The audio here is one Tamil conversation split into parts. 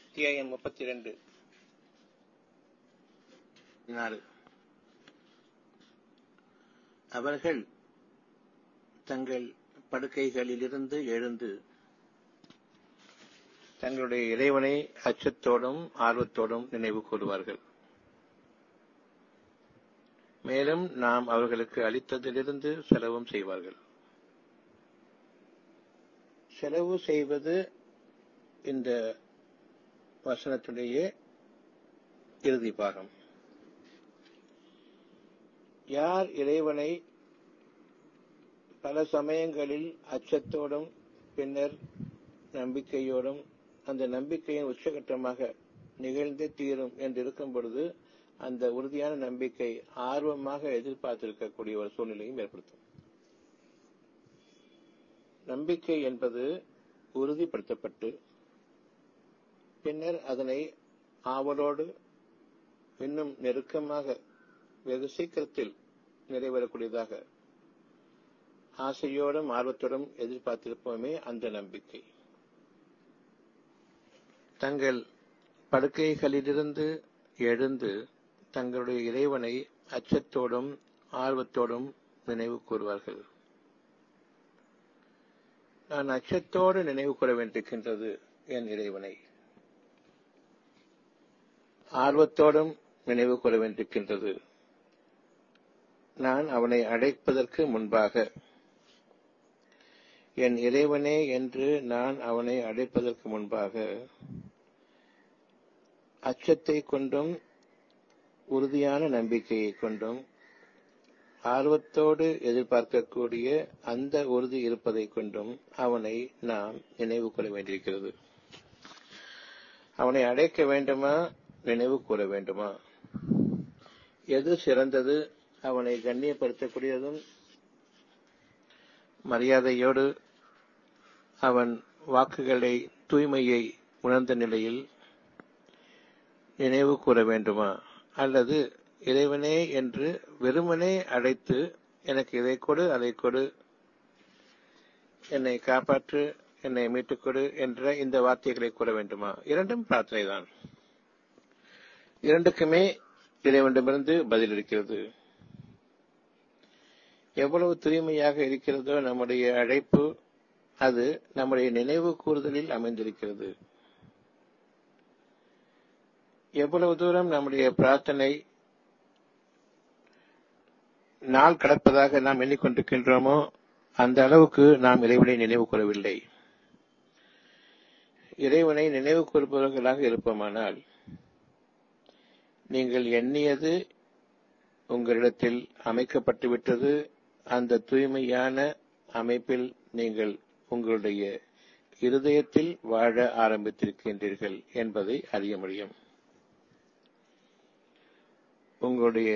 அத்தியாயம் முப்பத்தி இரண்டு அவர்கள் தங்கள் படுக்கைகளிலிருந்து எழுந்து தங்களுடைய இறைவனை அச்சத்தோடும் ஆர்வத்தோடும் நினைவு கூறுவார்கள் மேலும் நாம் அவர்களுக்கு அளித்ததிலிருந்து செலவும் செய்வார்கள் செலவு செய்வது இந்த வசனத்துடைய இறுதி பாகம் யார் இறைவனை பல சமயங்களில் அச்சத்தோடும் பின்னர் நம்பிக்கையோடும் அந்த நம்பிக்கையின் உச்சகட்டமாக நிகழ்ந்தே தீரும் என்று இருக்கும் பொழுது அந்த உறுதியான நம்பிக்கை ஆர்வமாக எதிர்பார்த்திருக்கக்கூடிய ஒரு சூழ்நிலையும் ஏற்படுத்தும் நம்பிக்கை என்பது உறுதிப்படுத்தப்பட்டு பின்னர் அதனை ஆவலோடு இன்னும் நெருக்கமாக வெகு சீக்கிரத்தில் நிறைவேறக்கூடியதாக ஆசையோடும் ஆர்வத்தோடும் எதிர்பார்த்திருப்போமே அந்த நம்பிக்கை தங்கள் படுக்கைகளிலிருந்து எழுந்து தங்களுடைய இறைவனை அச்சத்தோடும் ஆர்வத்தோடும் நினைவு கூறுவார்கள் நான் அச்சத்தோடு நினைவு கூற வேண்டியிருக்கின்றது என் இறைவனை ஆர்வத்தோடும் நினைவு கூற வேண்டியிருக்கின்றது நான் அவனை அழைப்பதற்கு முன்பாக என் இறைவனே என்று நான் அவனை அழைப்பதற்கு முன்பாக அச்சத்தை கொண்டும் உறுதியான நம்பிக்கையை கொண்டும் ஆர்வத்தோடு எதிர்பார்க்கக்கூடிய அந்த உறுதி இருப்பதை கொண்டும் அவனை நாம் நினைவு கூற வேண்டியிருக்கிறது அவனை அழைக்க வேண்டுமா நினைவு கூற வேண்டுமா எது சிறந்தது அவனை கண்ணியப்படுத்தக்கூடியதும் மரியாதையோடு அவன் வாக்குகளை தூய்மையை உணர்ந்த நிலையில் நினைவு கூற வேண்டுமா அல்லது இறைவனே என்று வெறுமனே அழைத்து எனக்கு இதை கொடு அதை கொடு என்னை காப்பாற்று என்னை மீட்டுக் கொடு என்ற இந்த வார்த்தைகளை கூற வேண்டுமா இரண்டும் பிரார்த்தனை தான் இரண்டுக்குமே இறைவனிடமிருந்து பதில் இருக்கிறது எவ்வளவு தூய்மையாக இருக்கிறதோ நம்முடைய அழைப்பு அது நம்முடைய நினைவு கூறுதலில் அமைந்திருக்கிறது எவ்வளவு தூரம் நம்முடைய பிரார்த்தனை நாள் கடப்பதாக நாம் எண்ணிக்கொண்டிருக்கின்றோமோ அந்த அளவுக்கு நாம் இறைவனை நினைவு கூறவில்லை இறைவனை நினைவு கூறுபவர்களாக இருப்போமானால் நீங்கள் எண்ணியது உங்களிடத்தில் அமைக்கப்பட்டுவிட்டது அந்த தூய்மையான அமைப்பில் நீங்கள் உங்களுடைய இருதயத்தில் வாழ ஆரம்பித்திருக்கின்றீர்கள் என்பதை அறிய முடியும் உங்களுடைய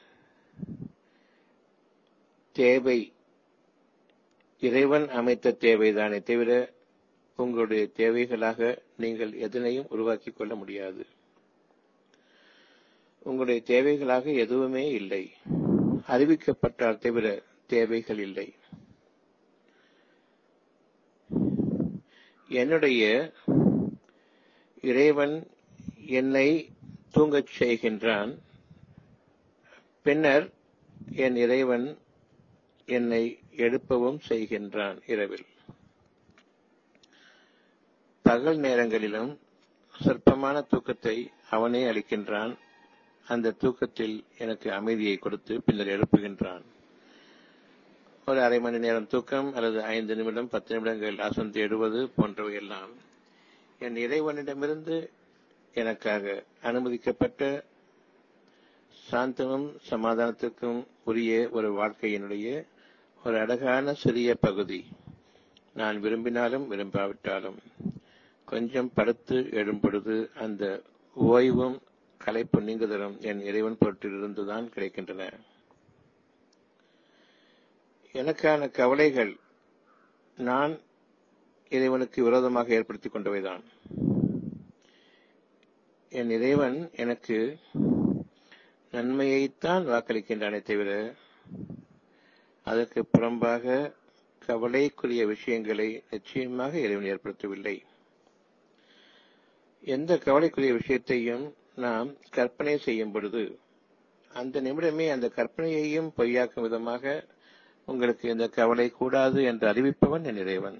தேவை இறைவன் அமைத்த தேவைதானே தவிர உங்களுடைய தேவைகளாக நீங்கள் எதனையும் உருவாக்கிக் கொள்ள முடியாது உங்களுடைய தேவைகளாக எதுவுமே இல்லை அறிவிக்கப்பட்டால் தவிர தேவைகள் இல்லை என்னுடைய இறைவன் என்னை தூங்கச் செய்கின்றான் பின்னர் என் இறைவன் என்னை எழுப்பவும் செய்கின்றான் இரவில் பகல் நேரங்களிலும் சொற்பமான தூக்கத்தை அவனே அளிக்கின்றான் அந்த தூக்கத்தில் எனக்கு அமைதியை கொடுத்து பின்னர் எழுப்புகின்றான் ஒரு அரை மணி நேரம் தூக்கம் அல்லது ஐந்து நிமிடம் பத்து நிமிடங்கள் அசந்து எழுவது போன்றவை எல்லாம் என் இறைவனிடமிருந்து எனக்காக அனுமதிக்கப்பட்ட சாந்தமும் சமாதானத்திற்கும் உரிய ஒரு வாழ்க்கையினுடைய ஒரு அழகான சிறிய பகுதி நான் விரும்பினாலும் விரும்பாவிட்டாலும் கொஞ்சம் படுத்து எழும் பொழுது அந்த ஓய்வும் கலைப்பு நீங்குதலும் என் இறைவன் பொருட்டிலிருந்துதான் கிடைக்கின்றன எனக்கான கவலைகள் நான் இறைவனுக்கு விரோதமாக ஏற்படுத்திக் கொண்டவைதான் என் இறைவன் எனக்கு நன்மையைத்தான் வாக்களிக்கின்றானே தவிர அதற்கு புறம்பாக கவலைக்குரிய விஷயங்களை நிச்சயமாக இறைவன் ஏற்படுத்தவில்லை எந்த கவலைக்குரிய விஷயத்தையும் நாம் கற்பனை செய்யும் பொழுது அந்த நிமிடமே அந்த கற்பனையையும் பொய்யாக்கும் விதமாக உங்களுக்கு இந்த கவலை கூடாது என்று அறிவிப்பவன் என் இறைவன்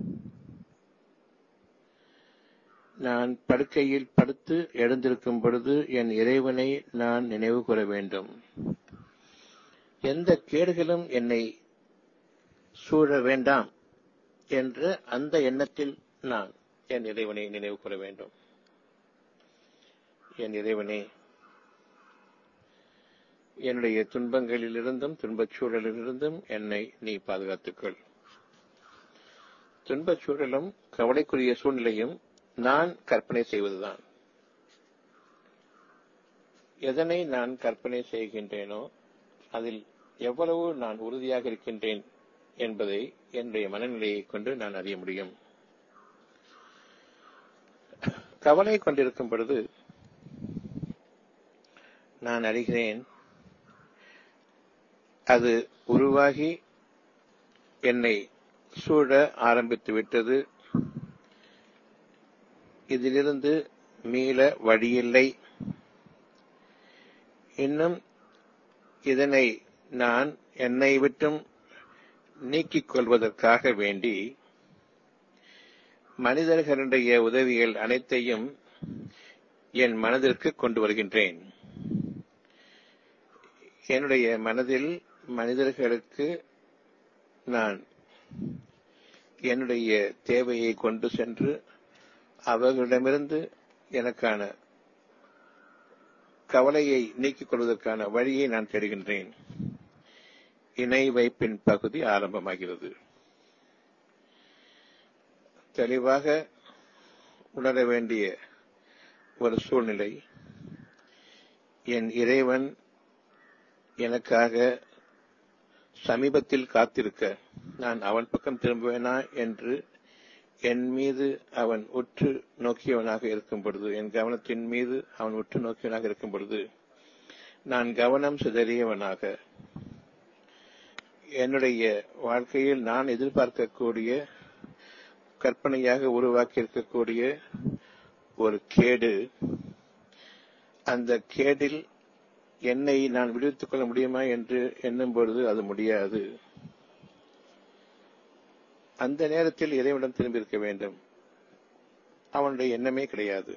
நான் படுக்கையில் படுத்து எழுந்திருக்கும் பொழுது என் இறைவனை நான் நினைவு கூற வேண்டும் எந்த கேடுகளும் என்னை சூழ வேண்டாம் என்ற அந்த எண்ணத்தில் நான் என் இறைவனை நினைவு கூற வேண்டும் என் இறைவனே என்னுடைய துன்பங்களிலிருந்தும் துன்பச் சூழலிலிருந்தும் என்னை நீ பாதுகாத்துக்கொள் துன்பச் சூழலும் கவலைக்குரிய சூழ்நிலையும் நான் கற்பனை செய்வதுதான் எதனை நான் கற்பனை செய்கின்றேனோ அதில் எவ்வளவு நான் உறுதியாக இருக்கின்றேன் என்பதை என்னுடைய மனநிலையை கொண்டு நான் அறிய முடியும் கவலை கொண்டிருக்கும் பொழுது நான் அறிகிறேன் அது உருவாகி என்னை சூழ ஆரம்பித்து விட்டது இதிலிருந்து மீள வழியில்லை இன்னும் இதனை நான் என்னை விட்டும் நீக்கிக் கொள்வதற்காக வேண்டி மனிதர்களுடைய உதவிகள் அனைத்தையும் என் மனதிற்கு கொண்டு வருகின்றேன் என்னுடைய மனதில் மனிதர்களுக்கு நான் என்னுடைய தேவையை கொண்டு சென்று அவர்களிடமிருந்து எனக்கான கவலையை நீக்கிக் கொள்வதற்கான வழியை நான் தேடுகின்றேன் இணை வைப்பின் பகுதி ஆரம்பமாகிறது தெளிவாக உணர வேண்டிய ஒரு சூழ்நிலை என் இறைவன் எனக்காக சமீபத்தில் காத்திருக்க நான் அவன் பக்கம் திரும்புவேனா என்று என் மீது அவன் உற்று நோக்கியவனாக இருக்கும் பொழுது என் கவனத்தின் மீது அவன் உற்று நோக்கியவனாக இருக்கும் பொழுது நான் கவனம் சிதறியவனாக என்னுடைய வாழ்க்கையில் நான் எதிர்பார்க்கக்கூடிய கற்பனையாக உருவாக்கி இருக்கக்கூடிய ஒரு கேடு அந்த கேடில் என்னை நான் விடுவித்துக் கொள்ள முடியுமா என்று எண்ணும் பொழுது அது முடியாது அந்த நேரத்தில் இறைவனிடம் திரும்பியிருக்க வேண்டும் அவனுடைய எண்ணமே கிடையாது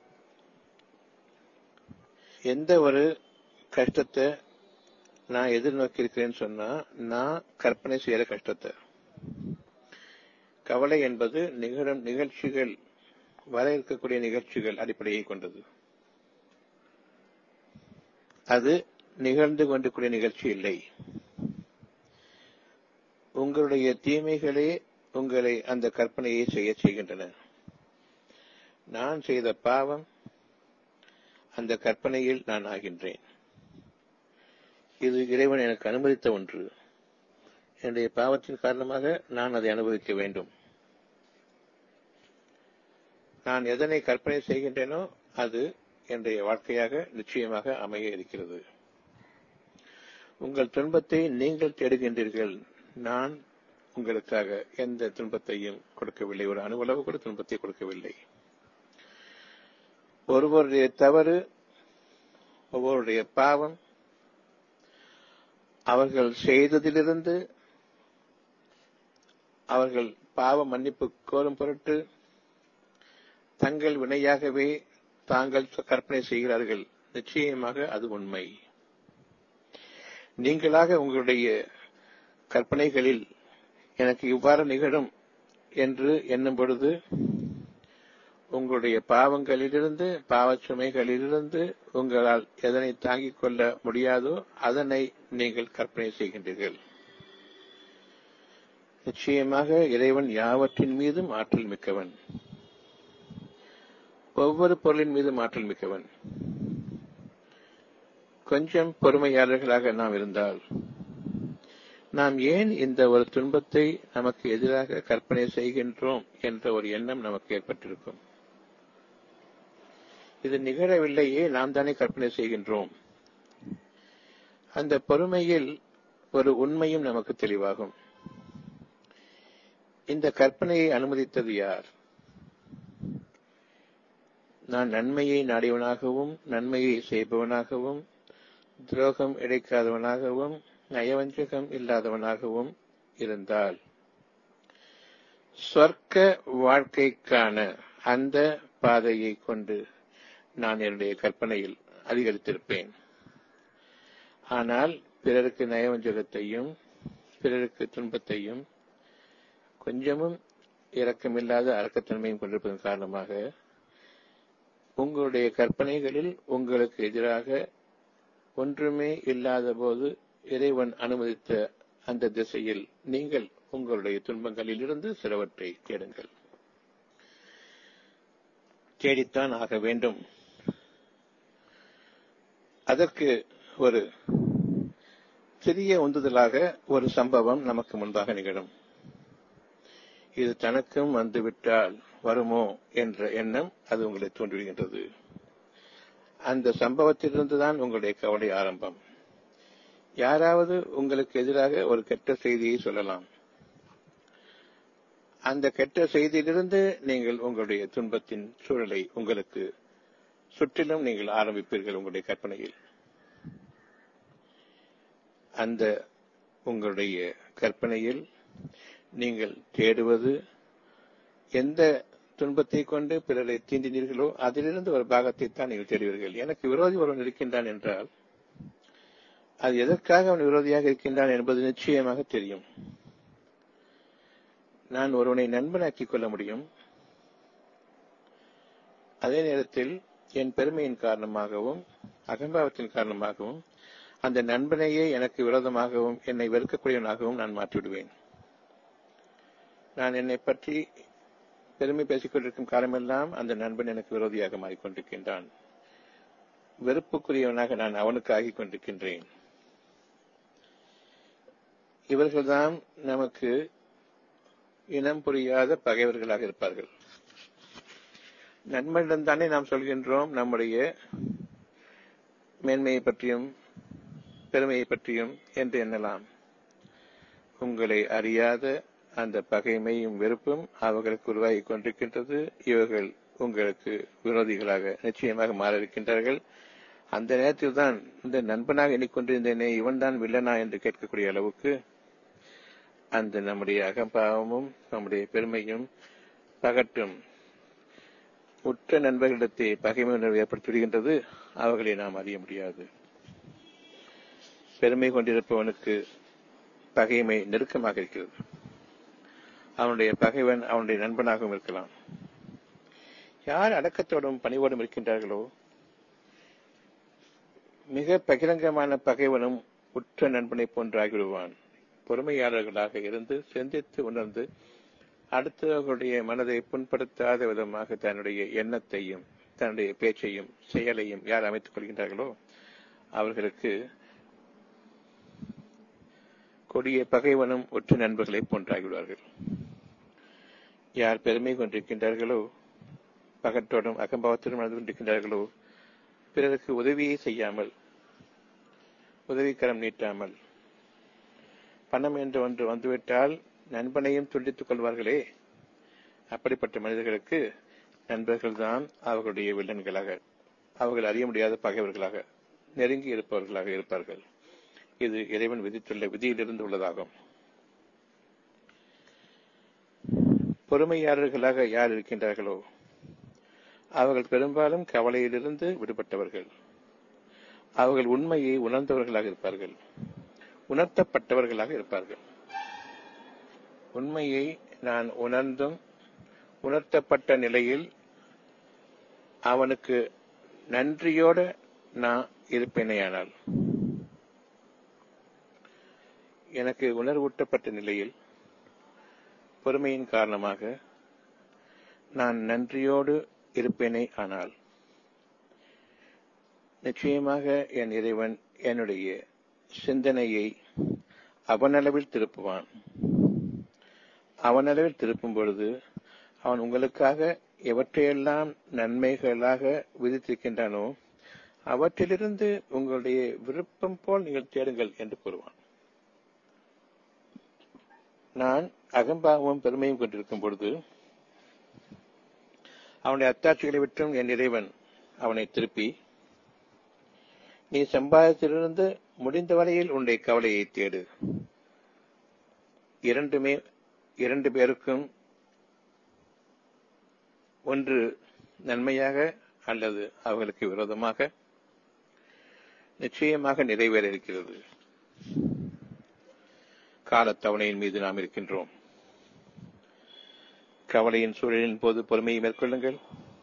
எந்த ஒரு கஷ்டத்தை நான் எதிர்நோக்கி இருக்கிறேன்னு சொன்னா நான் கற்பனை செய்யற கஷ்டத்தை கவலை என்பது நிகழும் நிகழ்ச்சிகள் வர இருக்கக்கூடிய நிகழ்ச்சிகள் அடிப்படையை கொண்டது அது நிகழ்ந்து கொண்டிருக்கூடிய நிகழ்ச்சி இல்லை உங்களுடைய தீமைகளே உங்களை அந்த கற்பனையை செய்ய செய்கின்றன நான் செய்த பாவம் அந்த கற்பனையில் நான் ஆகின்றேன் இது இறைவன் எனக்கு அனுமதித்த ஒன்று என்னுடைய பாவத்தின் காரணமாக நான் அதை அனுபவிக்க வேண்டும் நான் எதனை கற்பனை செய்கின்றேனோ அது என்னுடைய வாழ்க்கையாக நிச்சயமாக அமைய இருக்கிறது உங்கள் துன்பத்தை நீங்கள் தேடுகின்றீர்கள் நான் உங்களுக்காக எந்த துன்பத்தையும் கொடுக்கவில்லை ஒரு அணுவளவு கூட துன்பத்தை கொடுக்கவில்லை ஒருவருடைய தவறு ஒவ்வொருடைய பாவம் அவர்கள் செய்ததிலிருந்து அவர்கள் பாவ மன்னிப்பு கோரும் பொருட்டு தங்கள் வினையாகவே தாங்கள் கற்பனை செய்கிறார்கள் நிச்சயமாக அது உண்மை நீங்களாக உங்களுடைய கற்பனைகளில் எனக்கு இவ்வாறு நிகழும் என்று எண்ணும் பொழுது உங்களுடைய பாவங்களிலிருந்து பாவச் சுமைகளிலிருந்து உங்களால் எதனை தாங்கிக் கொள்ள முடியாதோ அதனை நீங்கள் கற்பனை செய்கின்றீர்கள் நிச்சயமாக இறைவன் யாவற்றின் மீதும் ஆற்றல் மிக்கவன் ஒவ்வொரு பொருளின் மீதும் ஆற்றல் மிக்கவன் கொஞ்சம் பொறுமையாளர்களாக நாம் இருந்தால் நாம் ஏன் இந்த ஒரு துன்பத்தை நமக்கு எதிராக கற்பனை செய்கின்றோம் என்ற ஒரு எண்ணம் நமக்கு ஏற்பட்டிருக்கும் இது நிகழவில்லையே நாம் தானே கற்பனை செய்கின்றோம் அந்த பொறுமையில் ஒரு உண்மையும் நமக்கு தெளிவாகும் இந்த கற்பனையை அனுமதித்தது யார் நான் நன்மையை நாடியவனாகவும் நன்மையை செய்பவனாகவும் துரோகம் இழைக்காதவனாகவும் நயவஞ்சகம் இல்லாதவனாகவும் இருந்தால் சொர்க்க வாழ்க்கைக்கான அந்த பாதையை கொண்டு நான் என்னுடைய கற்பனையில் அதிகரித்திருப்பேன் ஆனால் பிறருக்கு நயவஞ்சகத்தையும் பிறருக்கு துன்பத்தையும் கொஞ்சமும் இரக்கமில்லாத அரக்கத்தன்மையும் கொண்டிருப்பதன் காரணமாக உங்களுடைய கற்பனைகளில் உங்களுக்கு எதிராக ஒன்றுமே இல்லாத போது இறைவன் அனுமதித்த அந்த திசையில் நீங்கள் உங்களுடைய துன்பங்களில் இருந்து சிலவற்றை தேடுங்கள் தேடித்தான் ஆக வேண்டும் அதற்கு ஒரு சிறிய உந்துதலாக ஒரு சம்பவம் நமக்கு முன்பாக நிகழும் இது தனக்கும் வந்துவிட்டால் வருமோ என்ற எண்ணம் அது உங்களை தோன்றிவிடுகின்றது அந்த சம்பவத்திலிருந்துதான் உங்களுடைய கவலை ஆரம்பம் யாராவது உங்களுக்கு எதிராக ஒரு கெட்ட செய்தியை சொல்லலாம் அந்த கெட்ட செய்தியிலிருந்து நீங்கள் உங்களுடைய துன்பத்தின் சூழலை உங்களுக்கு சுற்றிலும் நீங்கள் ஆரம்பிப்பீர்கள் உங்களுடைய கற்பனையில் அந்த உங்களுடைய கற்பனையில் நீங்கள் தேடுவது எந்த துன்பத்தை கொண்டு பிறரை தீண்டினீர்களோ அதிலிருந்து ஒரு பாகத்தை தான் நீங்கள் தேடுவீர்கள் எனக்கு விரோதி ஒருவன் இருக்கின்றான் என்றால் அது எதற்காக அவன் விரோதியாக இருக்கின்றான் என்பது நிச்சயமாக தெரியும் நான் ஒருவனை நண்பனாக்கிக் கொள்ள முடியும் அதே நேரத்தில் என் பெருமையின் காரணமாகவும் அகம்பாவத்தின் காரணமாகவும் அந்த நண்பனையே எனக்கு விரோதமாகவும் என்னை வெறுக்கக்கூடியவனாகவும் நான் மாற்றிவிடுவேன் நான் என்னை பற்றி பெருமை பேசிக் கொண்டிருக்கும் காலமெல்லாம் அந்த நண்பன் எனக்கு விரோதியாக மாறிக்கொண்டிருக்கின்றான் வெறுப்புக்குரியவனாக நான் அவனுக்கு ஆகிக் கொண்டிருக்கின்றேன் இவர்கள்தான் நமக்கு இனம் புரியாத பகைவர்களாக இருப்பார்கள் நண்பனிடம் தானே நாம் சொல்கின்றோம் நம்முடைய மேன்மையை பற்றியும் பெருமையை பற்றியும் என்று எண்ணலாம் உங்களை அறியாத அந்த பகைமையும் வெறுப்பும் அவர்களுக்கு உருவாகி கொண்டிருக்கின்றது இவர்கள் உங்களுக்கு விரோதிகளாக நிச்சயமாக மாற இருக்கின்றார்கள் அந்த நேரத்தில் தான் இந்த நண்பனாக எண்ணிக்கொண்டிருந்தேனே இவன் தான் வில்லனா என்று கேட்கக்கூடிய அளவுக்கு அந்த நம்முடைய அகம்பாவமும் நம்முடைய பெருமையும் பகட்டும் உற்ற நண்பர்களிடத்தை பகைமை உணர்வு ஏற்படுத்தி விடுகின்றது அவர்களை நாம் அறிய முடியாது பெருமை கொண்டிருப்பவனுக்கு பகைமை நெருக்கமாக இருக்கிறது அவனுடைய பகைவன் அவனுடைய நண்பனாகவும் இருக்கலாம் யார் அடக்கத்தோடும் பணிவோடும் இருக்கின்றார்களோ மிக பகிரங்கமான பகைவனும் உற்ற நண்பனை போன்றாகிவிடுவான் பொறுமையாளர்களாக இருந்து சிந்தித்து உணர்ந்து அடுத்தவர்களுடைய மனதை புண்படுத்தாத விதமாக தன்னுடைய எண்ணத்தையும் தன்னுடைய பேச்சையும் செயலையும் யார் அமைத்துக் கொள்கின்றார்களோ அவர்களுக்கு கொடிய பகைவனும் ஒற்று நண்பர்களை போன்றாகிவிடுவார்கள் யார் பெருமை கொண்டிருக்கின்றார்களோ பகட்டோடும் அகம்பாவத்தோடும் நடந்து கொண்டிருக்கின்றார்களோ பிறருக்கு உதவியை செய்யாமல் உதவிக்கரம் நீட்டாமல் பணம் என்று ஒன்று வந்துவிட்டால் நண்பனையும் துண்டித்துக் கொள்வார்களே அப்படிப்பட்ட மனிதர்களுக்கு நண்பர்கள்தான் அவர்களுடைய வில்லன்களாக அவர்கள் அறிய முடியாத பகைவர்களாக நெருங்கி இருப்பவர்களாக இருப்பார்கள் இது இறைவன் விதித்துள்ள விதியிலிருந்து உள்ளதாகும் பொறுமையாளர்களாக யார் இருக்கின்றார்களோ அவர்கள் பெரும்பாலும் கவலையிலிருந்து விடுபட்டவர்கள் அவர்கள் உண்மையை உணர்ந்தவர்களாக இருப்பார்கள் உணர்த்தப்பட்டவர்களாக இருப்பார்கள் உண்மையை நான் உணர்ந்தும் உணர்த்தப்பட்ட நிலையில் அவனுக்கு நன்றியோடு நான் இருப்பேனேயானால் எனக்கு உணர்வூட்டப்பட்ட நிலையில் பொறுமையின் காரணமாக நான் நன்றியோடு இருப்பேனே ஆனால் நிச்சயமாக என் இறைவன் என்னுடைய சிந்தனையை அவனளவில் திருப்புவான் அவனளவில் திருப்பும் பொழுது அவன் உங்களுக்காக எவற்றையெல்லாம் நன்மைகளாக விதித்திருக்கின்றானோ அவற்றிலிருந்து உங்களுடைய விருப்பம் போல் நீங்கள் தேடுங்கள் என்று கூறுவான் நான் அகம்பாவமும் பெருமையும் கொண்டிருக்கும் பொழுது அவனுடைய அத்தாட்சிகளை விட்டும் என் இறைவன் அவனை திருப்பி நீ சம்பாதத்திலிருந்து முடிந்த வரையில் உன்னுடைய கவலையை தேடு இரண்டுமே இரண்டு பேருக்கும் ஒன்று நன்மையாக அல்லது அவர்களுக்கு விரோதமாக நிச்சயமாக நிறைவேற இருக்கிறது காலத்தவணையின் மீது நாம் இருக்கின்றோம் கவலையின் சூழலின் போது பொறுமையை மேற்கொள்ளுங்கள்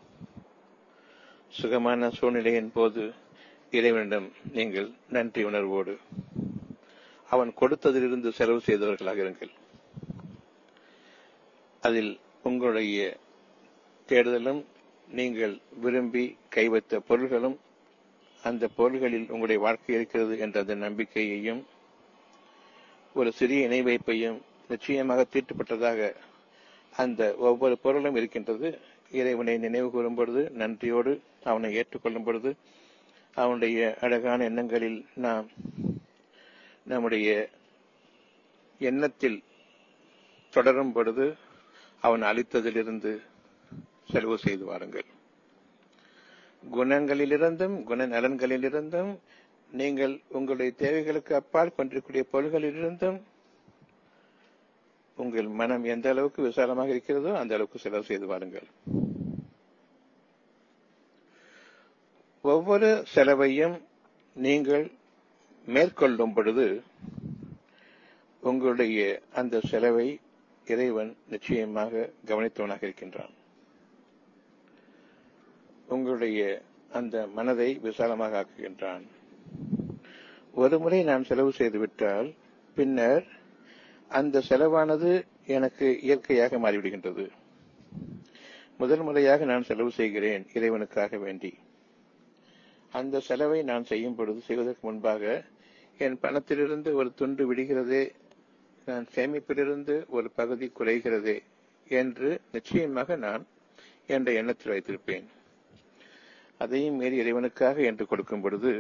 சுகமான சூழ்நிலையின் போது இறைவனிடம் நீங்கள் நன்றி உணர்வோடு அவன் கொடுத்ததிலிருந்து செலவு செய்தவர்களாக இருங்கள் அதில் உங்களுடைய தேடுதலும் நீங்கள் விரும்பி கைவைத்த பொருள்களும் அந்த பொருள்களில் உங்களுடைய வாழ்க்கை இருக்கிறது என்ற அந்த நம்பிக்கையையும் ஒரு சிறிய இணை வைப்பையும் நிச்சயமாக தீட்டுப்பட்டதாக அந்த ஒவ்வொரு பொருளும் இருக்கின்றது இறைவனை நினைவு கூறும் பொழுது நன்றியோடு அவனை ஏற்றுக்கொள்ளும் பொழுது அவனுடைய அழகான எண்ணங்களில் நாம் நம்முடைய எண்ணத்தில் தொடரும் பொழுது அவன் அளித்ததிலிருந்து செலவு செய்து வாருங்கள் குணங்களிலிருந்தும் குண நலன்களிலிருந்தும் நீங்கள் உங்களுடைய தேவைகளுக்கு அப்பால் கொண்டிருக்கூடிய பொருள்களிலிருந்தும் உங்கள் மனம் எந்த அளவுக்கு விசாலமாக இருக்கிறதோ அந்த அளவுக்கு செலவு செய்து வாருங்கள் ஒவ்வொரு செலவையும் நீங்கள் மேற்கொள்ளும் பொழுது உங்களுடைய அந்த செலவை இறைவன் நிச்சயமாக கவனித்தவனாக இருக்கின்றான் உங்களுடைய அந்த மனதை விசாலமாக ஆக்குகின்றான் ஒரு முறை நான் செலவு செய்துவிட்டால் பின்னர் அந்த செலவானது எனக்கு இயற்கையாக மாறிவிடுகின்றது முதல் முறையாக நான் செலவு செய்கிறேன் இறைவனுக்காக வேண்டி அந்த செலவை நான் செய்யும் பொழுது செய்வதற்கு முன்பாக என் பணத்திலிருந்து ஒரு துண்டு விடுகிறதே நான் சேமிப்பிலிருந்து ஒரு பகுதி குறைகிறதே என்று நிச்சயமாக நான் என்ற எண்ணத்தில் வைத்திருப்பேன் அதையும் மீறி இறைவனுக்காக என்று கொடுக்கும் பொழுது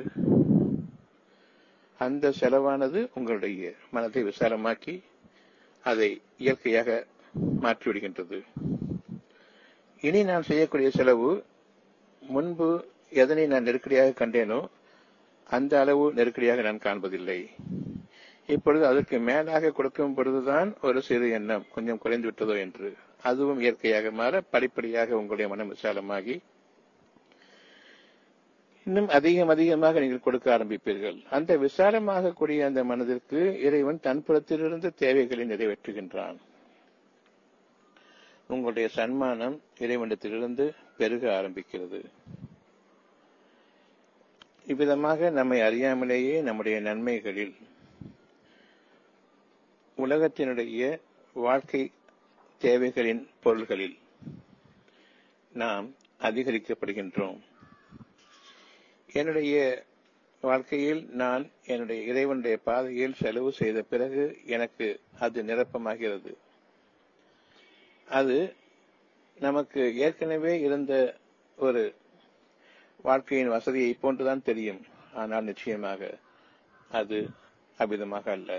அந்த செலவானது உங்களுடைய மனதை விசாலமாக்கி அதை இயற்கையாக மாற்றிவிடுகின்றது இனி நான் செய்யக்கூடிய செலவு முன்பு எதனை நான் நெருக்கடியாக கண்டேனோ அந்த அளவு நெருக்கடியாக நான் காண்பதில்லை இப்பொழுது அதற்கு மேலாக கொடுக்கும் பொழுதுதான் ஒரு சிறு எண்ணம் கொஞ்சம் குறைந்து விட்டதோ என்று அதுவும் இயற்கையாக மாற படிப்படியாக உங்களுடைய மனம் விசாலமாகி இன்னும் அதிகம் அதிகமாக நீங்கள் கொடுக்க ஆரம்பிப்பீர்கள் அந்த விசாலமாக கூடிய அந்த மனதிற்கு இறைவன் தன் புறத்திலிருந்து தேவைகளை நிறைவேற்றுகின்றான் உங்களுடைய சன்மானம் இறைவனத்திலிருந்து பெருக ஆரம்பிக்கிறது இவ்விதமாக நம்மை அறியாமலேயே நம்முடைய நன்மைகளில் உலகத்தினுடைய வாழ்க்கை தேவைகளின் பொருள்களில் நாம் அதிகரிக்கப்படுகின்றோம் என்னுடைய வாழ்க்கையில் நான் என்னுடைய இறைவனுடைய பாதையில் செலவு செய்த பிறகு எனக்கு அது நிரப்பமாகிறது அது நமக்கு ஏற்கனவே இருந்த ஒரு வாழ்க்கையின் வசதியை போன்றுதான் தெரியும் ஆனால் நிச்சயமாக அது அபிதமாக அல்ல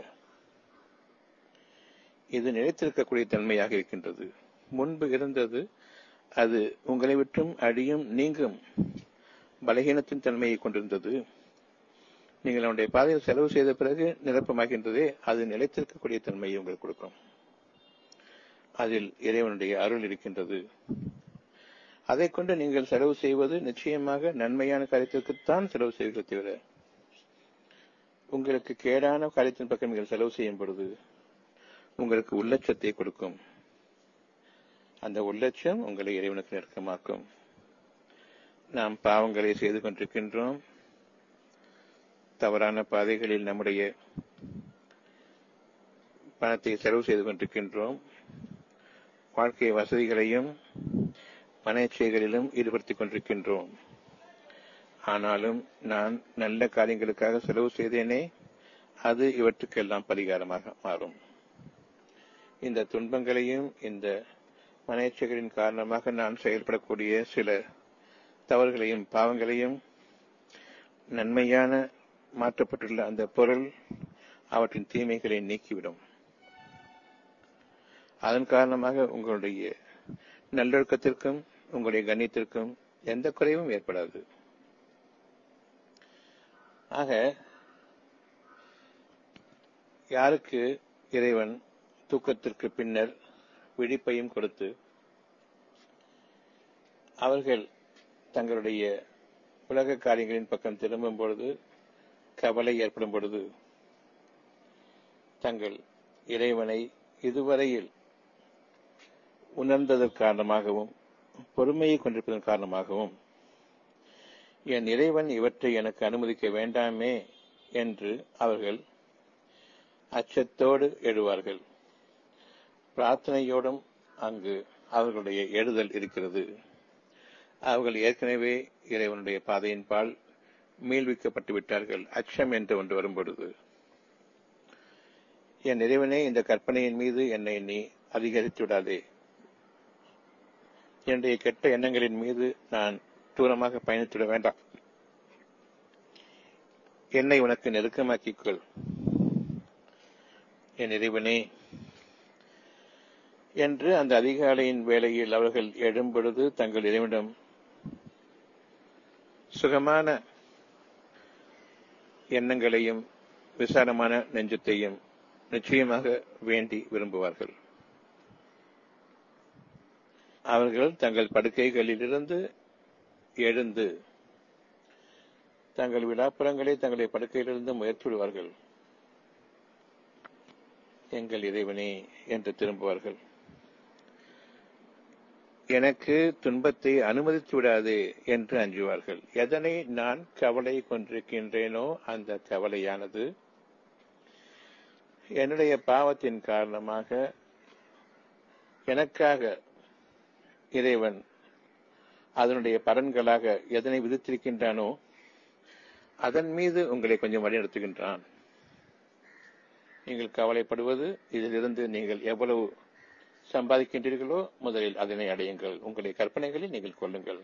இது நிலைத்திருக்கக்கூடிய தன்மையாக இருக்கின்றது முன்பு இருந்தது அது உங்களை விட்டும் அடியும் நீங்கும் பலகீனத்தின் தன்மையை கொண்டிருந்தது நீங்கள் அவனுடைய பாதையில் செலவு செய்த பிறகு நிரப்பமாகின்றதே அது நிலைத்திருக்கக்கூடிய தன்மையை உங்களுக்கு கொடுக்கும் அதில் இறைவனுடைய அருள் இருக்கின்றது அதை கொண்டு நீங்கள் செலவு செய்வது நிச்சயமாக நன்மையான காரியத்திற்குத்தான் செலவு செய்வதை தவிர உங்களுக்கு கேடான காரியத்தின் பக்கம் நீங்கள் செலவு செய்யும் பொழுது உங்களுக்கு உள்ளட்சத்தை கொடுக்கும் அந்த உள்ளட்சம் உங்களை இறைவனுக்கு நெருக்கமாக்கும் நாம் பாவங்களை செய்து கொண்டிருக்கின்றோம் தவறான பாதைகளில் நம்முடைய பணத்தை செலவு செய்து கொண்டிருக்கின்றோம் வாழ்க்கை வசதிகளையும் மனேச்சைகளிலும் ஈடுபடுத்திக் கொண்டிருக்கின்றோம் ஆனாலும் நான் நல்ல காரியங்களுக்காக செலவு செய்தேனே அது இவற்றுக்கெல்லாம் பரிகாரமாக மாறும் இந்த துன்பங்களையும் இந்த மனேச்சைகளின் காரணமாக நான் செயல்படக்கூடிய சில தவறுகளையும் பாவங்களையும் நன்மையான மாற்றப்பட்டுள்ள அந்த பொருள் அவற்றின் தீமைகளை நீக்கிவிடும் அதன் காரணமாக உங்களுடைய நல்லொழுக்கத்திற்கும் உங்களுடைய கண்ணியத்திற்கும் எந்த குறைவும் ஏற்படாது ஆக யாருக்கு இறைவன் தூக்கத்திற்கு பின்னர் விழிப்பையும் கொடுத்து அவர்கள் தங்களுடைய உலக காரியங்களின் பக்கம் திரும்பும் பொழுது கவலை ஏற்படும் பொழுது தங்கள் இறைவனை இதுவரையில் உணர்ந்ததன் காரணமாகவும் பொறுமையை கொண்டிருப்பதன் காரணமாகவும் என் இறைவன் இவற்றை எனக்கு அனுமதிக்க வேண்டாமே என்று அவர்கள் அச்சத்தோடு எழுவார்கள் பிரார்த்தனையோடும் அங்கு அவர்களுடைய எழுதல் இருக்கிறது அவர்கள் ஏற்கனவே இறைவனுடைய பாதையின் பால் மீள்விக்கப்பட்டு விட்டார்கள் அச்சம் என்று ஒன்று வரும்பொழுது என் இறைவனே இந்த கற்பனையின் மீது என்னை நீ அதிகரித்து விடாதே என்னுடைய கெட்ட எண்ணங்களின் மீது நான் தூரமாக பயணித்துவிட வேண்டாம் என்னை உனக்கு நெருக்கமாக்கிக்கொள் என் இறைவனே என்று அந்த அதிகாலையின் வேளையில் அவர்கள் எழும்பொழுது தங்கள் இறைவனிடம் சுகமான எண்ணங்களையும் விசாலமான நெஞ்சத்தையும் நிச்சயமாக வேண்டி விரும்புவார்கள் அவர்கள் தங்கள் படுக்கைகளிலிருந்து எழுந்து தங்கள் விழாப்புறங்களை தங்களுடைய படுக்கையிலிருந்து முயற்சி விடுவார்கள் எங்கள் இறைவனே என்று திரும்புவார்கள் எனக்கு துன்பத்தை அனுமதித்து விடாதே என்று அஞ்சுவார்கள் எதனை நான் கவலை கொண்டிருக்கின்றேனோ அந்த கவலையானது என்னுடைய பாவத்தின் காரணமாக எனக்காக இறைவன் அதனுடைய பலன்களாக எதனை விதித்திருக்கின்றானோ அதன் மீது உங்களை கொஞ்சம் வழிநடத்துகின்றான் நீங்கள் கவலைப்படுவது இதிலிருந்து நீங்கள் எவ்வளவு சம்பாதிக்கின்றீர்களோ முதலில் அதனை அடையுங்கள் உங்களுடைய கற்பனைகளில் நீங்கள் கொள்ளுங்கள்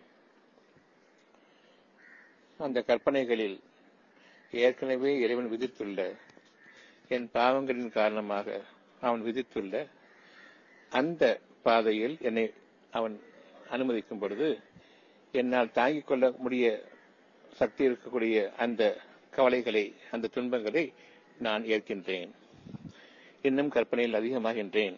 அந்த கற்பனைகளில் ஏற்கனவே இறைவன் விதித்துள்ள என் பாவங்களின் காரணமாக அவன் விதித்துள்ள அந்த பாதையில் என்னை அவன் அனுமதிக்கும் பொழுது என்னால் தாங்கிக் கொள்ள முடிய சக்தி இருக்கக்கூடிய அந்த கவலைகளை அந்த துன்பங்களை நான் ஏற்கின்றேன் இன்னும் கற்பனையில் அதிகமாகின்றேன்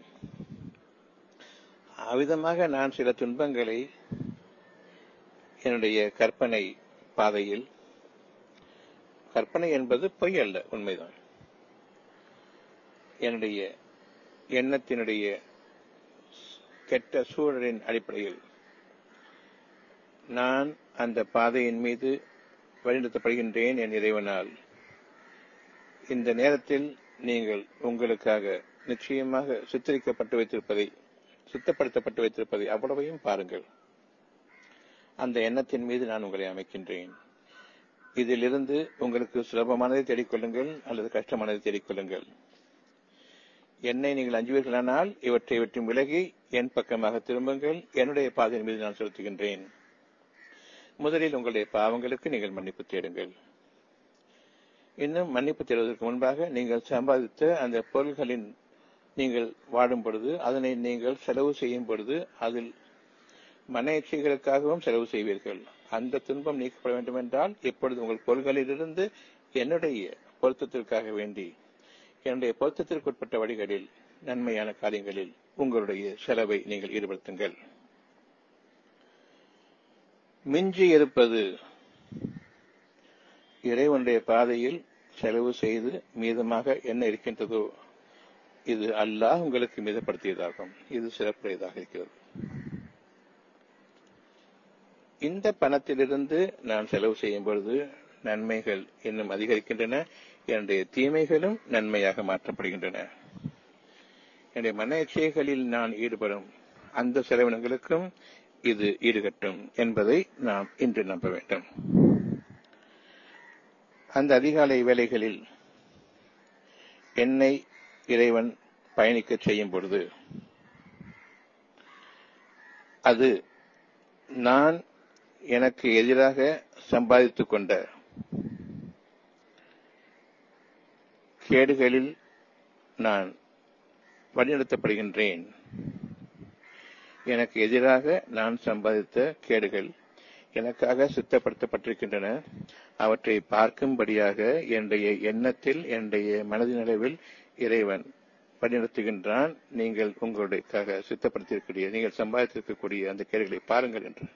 அவ்விதமாக நான் சில துன்பங்களை என்னுடைய கற்பனை பாதையில் கற்பனை என்பது பொய் அல்ல உண்மைதான் என்னுடைய எண்ணத்தினுடைய கெட்ட சூழலின் அடிப்படையில் நான் அந்த பாதையின் மீது வழிநடத்தப்படுகின்றேன் என் இறைவனால் இந்த நேரத்தில் நீங்கள் உங்களுக்காக நிச்சயமாக சித்தரிக்கப்பட்டு வைத்திருப்பதை சுத்தப்படுத்தப்பட்டு வைத்திருப்பதை அவ்வளவையும் பாருங்கள் அந்த எண்ணத்தின் மீது நான் உங்களை அமைக்கின்றேன் இதிலிருந்து உங்களுக்கு சுலபமானதை தேடிக்கொள்ளுங்கள் அல்லது கஷ்டமானதை தேடிக்கொள்ளுங்கள் என்னை நீங்கள் அஞ்சுவீர்களானால் இவற்றை விட்டும் விலகி என் பக்கமாக திரும்புங்கள் என்னுடைய பாதையின் மீது நான் செலுத்துகின்றேன் முதலில் உங்களுடைய பாவங்களுக்கு நீங்கள் மன்னிப்பு தேடுங்கள் இன்னும் மன்னிப்பு தேடுவதற்கு முன்பாக நீங்கள் சம்பாதித்த அந்த பொருள்களின் நீங்கள் வாடும் பொழுது அதனை நீங்கள் செலவு செய்யும் பொழுது அதில் மன இச்சைகளுக்காகவும் செலவு செய்வீர்கள் அந்த துன்பம் நீக்கப்பட வேண்டும் என்றால் இப்பொழுது உங்கள் பொருள்களிலிருந்து என்னுடைய பொருத்தத்திற்காக வேண்டி என்னுடைய பொருத்தத்திற்குட்பட்ட வழிகளில் நன்மையான காரியங்களில் உங்களுடைய செலவை நீங்கள் ஈடுபடுத்துங்கள் மிஞ்சி இருப்பது இறைவனுடைய பாதையில் செலவு செய்து மீதமாக என்ன இருக்கின்றதோ இது அல்லாஹ் உங்களுக்கு மீதப்படுத்தியதாகும் இது சிறப்புடையதாக இருக்கிறது இந்த பணத்திலிருந்து நான் செலவு செய்யும் பொழுது நன்மைகள் இன்னும் அதிகரிக்கின்றன என்னுடைய தீமைகளும் நன்மையாக மாற்றப்படுகின்றன என்னுடைய மன இச்சைகளில் நான் ஈடுபடும் அந்த செலவினங்களுக்கும் இது ஈடுகட்டும் என்பதை நாம் இன்று நம்ப வேண்டும் அந்த அதிகாலை வேலைகளில் என்னை இறைவன் பயணிக்க செய்யும் பொழுது அது நான் எனக்கு எதிராக சம்பாதித்துக் கொண்ட கேடுகளில் நான் வழிநடத்தப்படுகின்றேன் எனக்கு எதிராக நான் சம்பாதித்த கேடுகள் எனக்காக சித்தப்படுத்தப்பட்டிருக்கின்றன அவற்றை பார்க்கும்படியாக என்னுடைய எண்ணத்தில் என்னுடைய மனதின் அளவில் இறைவன் வழிநடத்துகின்றான் நீங்கள் உங்களுடையக்காக சித்தப்படுத்தியிருக்கக்கூடிய நீங்கள் சம்பாதித்திருக்கக்கூடிய அந்த கேடுகளை பாருங்கள் என்று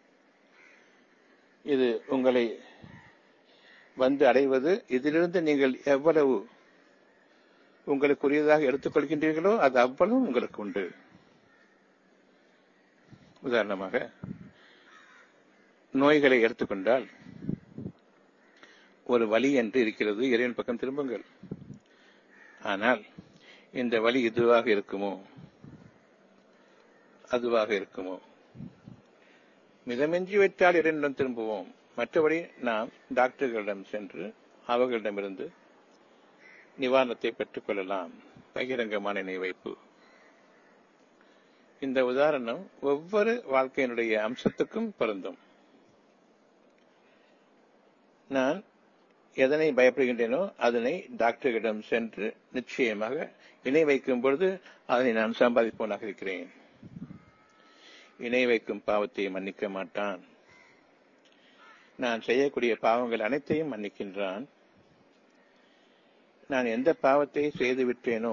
இது உங்களை வந்து அடைவது இதிலிருந்து நீங்கள் எவ்வளவு உங்களுக்குரியதாக எடுத்துக்கொள்கின்றீர்களோ அது அவ்வளவு உங்களுக்கு உண்டு உதாரணமாக நோய்களை எடுத்துக்கொண்டால் ஒரு வலி என்று இருக்கிறது இறைவன் பக்கம் திரும்புங்கள் ஆனால் இந்த வலி இதுவாக இருக்குமோ அதுவாக இருக்குமோ மிதமெஞ்சி வைத்தால் இறைவனிடம் திரும்புவோம் மற்றபடி நாம் டாக்டர்களிடம் சென்று அவர்களிடமிருந்து நிவாரணத்தை பெற்றுக் கொள்ளலாம் பகிரங்கமான நினைவைப்பு இந்த உதாரணம் ஒவ்வொரு வாழ்க்கையினுடைய அம்சத்துக்கும் பொருந்தும் நான் எதனை பயப்படுகின்றேனோ அதனை டாக்டர்களிடம் சென்று நிச்சயமாக இணை வைக்கும் பொழுது அதனை நான் சம்பாதிப்பவனாக இருக்கிறேன் இணை வைக்கும் பாவத்தை மன்னிக்க மாட்டான் நான் செய்யக்கூடிய பாவங்கள் அனைத்தையும் மன்னிக்கின்றான் நான் எந்த பாவத்தை செய்து விட்டேனோ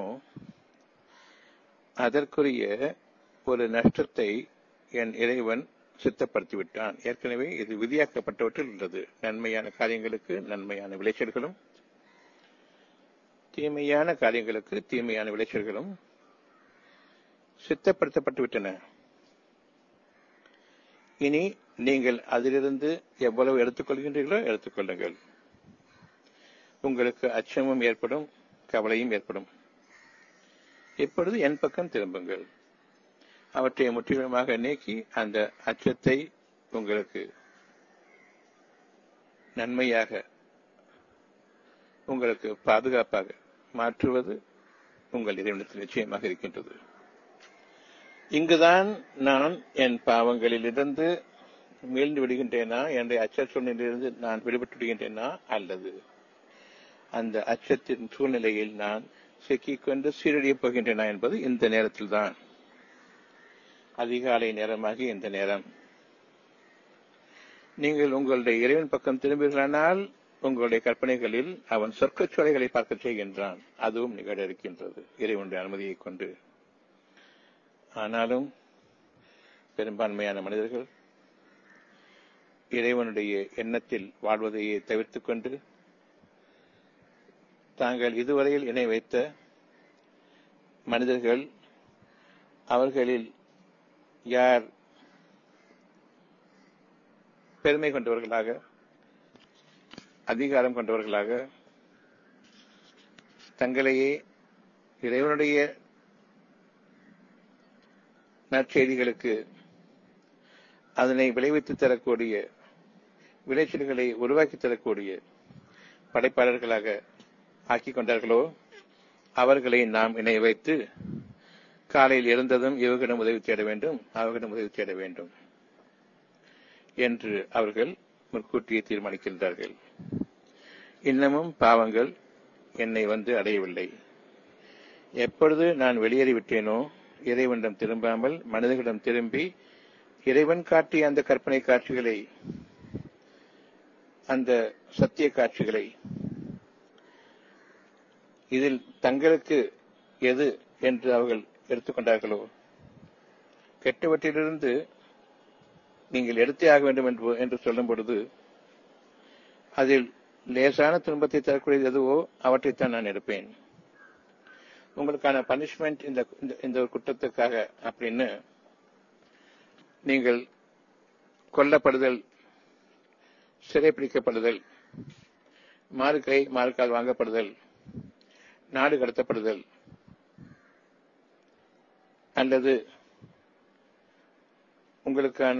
அதற்குரிய ஒரு நஷ்டத்தை என் இறைவன் சித்தப்படுத்தி விட்டான் ஏற்கனவே இது விதியாக்கப்பட்டவற்றில் உள்ளது நன்மையான காரியங்களுக்கு நன்மையான விளைச்சல்களும் தீமையான காரியங்களுக்கு தீமையான விளைச்சல்களும் சித்தப்படுத்தப்பட்டு விட்டன இனி நீங்கள் அதிலிருந்து எவ்வளவு எடுத்துக்கொள்கின்றீர்களோ எடுத்துக்கொள்ளுங்கள் உங்களுக்கு அச்சமும் ஏற்படும் கவலையும் ஏற்படும் இப்பொழுது என் பக்கம் திரும்புங்கள் அவற்றை முற்றிலுமாக நீக்கி அந்த அச்சத்தை உங்களுக்கு நன்மையாக உங்களுக்கு பாதுகாப்பாக மாற்றுவது உங்கள் இறைவனத்தில் நிச்சயமாக இருக்கின்றது இங்குதான் நான் என் பாவங்களிலிருந்து மீழ்ந்து விடுகின்றேனா என்ற அச்ச சூழ்நிலையிலிருந்து நான் விடுபட்டு விடுகின்றேனா அல்லது அந்த அச்சத்தின் சூழ்நிலையில் நான் சிக்கிக்கொண்டு சீரழியப் போகின்றேனா என்பது இந்த நேரத்தில் தான் அதிகாலை நேரமாகி இந்த நேரம் நீங்கள் உங்களுடைய இறைவன் பக்கம் திரும்புகிறானால் உங்களுடைய கற்பனைகளில் அவன் சொர்க்கச்சோலைகளை பார்க்க செய்கின்றான் அதுவும் நிகழ இருக்கின்றது இறைவனுடைய அனுமதியை கொண்டு ஆனாலும் பெரும்பான்மையான மனிதர்கள் இறைவனுடைய எண்ணத்தில் வாழ்வதையே தவிர்த்துக் கொண்டு தாங்கள் இதுவரையில் இணை வைத்த மனிதர்கள் அவர்களில் யார் பெருமை கொண்டவர்களாக அதிகாரம் கொண்டவர்களாக தங்களையே இறைவனுடைய நற்செய்திகளுக்கு அதனை விளைவித்து தரக்கூடிய விளைச்சல்களை உருவாக்கி தரக்கூடிய படைப்பாளர்களாக ஆக்கிக் கொண்டார்களோ அவர்களை நாம் இணை வைத்து காலையில் இருந்ததும் இவர்களிடம் உதவி தேட வேண்டும் அவர்களிடம் உதவி தேட வேண்டும் என்று அவர்கள் முன்கூட்டியே தீர்மானிக்கின்றார்கள் இன்னமும் பாவங்கள் என்னை வந்து அடையவில்லை எப்பொழுது நான் வெளியேறிவிட்டேனோ இறைவனிடம் திரும்பாமல் மனிதர்களிடம் திரும்பி இறைவன் காட்டிய அந்த கற்பனை காட்சிகளை அந்த சத்திய காட்சிகளை இதில் தங்களுக்கு எது என்று அவர்கள் எடுத்துக்கொண்டார்களோ கெட்டவற்றிலிருந்து நீங்கள் எடுத்தே ஆக வேண்டும் என்று என்று சொல்லும் பொழுது அதில் லேசான துன்பத்தை தரக்கூடியது எதுவோ அவற்றைத்தான் நான் எடுப்பேன் உங்களுக்கான பனிஷ்மெண்ட் இந்த இந்த ஒரு குற்றத்துக்காக அப்படின்னு நீங்கள் கொல்லப்படுதல் சிறைப்பிடிக்கப்படுதல் மாறு கை மாறுக்கால் வாங்கப்படுதல் நாடு கடத்தப்படுதல் அல்லது உங்களுக்கான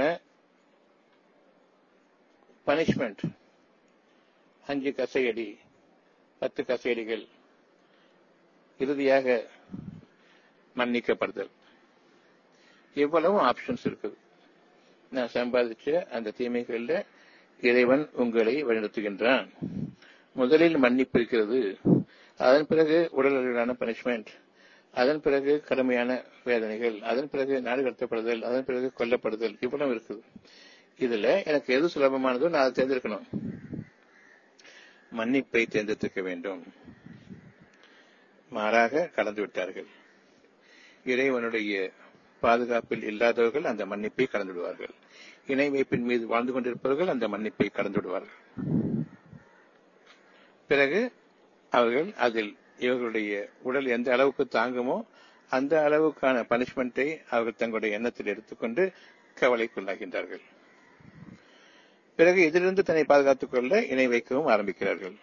பனிஷ்மெண்ட் அஞ்சு கசையடி பத்து கசையடிகள் இறுதியாக மன்னிக்கப்படுதல் இவ்வளவு ஆப்ஷன்ஸ் இருக்குது நான் சம்பாதிச்ச அந்த தீமைகள்ல இறைவன் உங்களை வழிநடத்துகின்றான் முதலில் மன்னிப்பு இருக்கிறது அதன் பிறகு உடல் அளவிலான பனிஷ்மெண்ட் அதன் பிறகு கடுமையான வேதனைகள் அதன் பிறகு நாடு கடத்தப்படுதல் அதன் பிறகு கொல்லப்படுதல் இவ்வளவு இருக்குது இதுல எனக்கு எது சுலபமானதோ நான் அதை தேர்ந்தெடுக்கணும் மன்னிப்பை தேர்ந்தெடுக்க வேண்டும் மாறாக கடந்து விட்டார்கள் இறைவனுடைய பாதுகாப்பில் இல்லாதவர்கள் அந்த மன்னிப்பை கடந்து விடுவார்கள் இணை வைப்பின் மீது வாழ்ந்து கொண்டிருப்பவர்கள் அந்த மன்னிப்பை கடந்து விடுவார்கள் பிறகு அவர்கள் அதில் இவர்களுடைய உடல் எந்த அளவுக்கு தாங்குமோ அந்த அளவுக்கான பனிஷ்மெண்டை அவர்கள் தங்களுடைய எண்ணத்தில் எடுத்துக்கொண்டு கவலைக்குள்ளாகின்றார்கள் பிறகு இதிலிருந்து தன்னை பாதுகாத்துக் கொள்ள இணை வைக்கவும் ஆரம்பிக்கிறார்கள்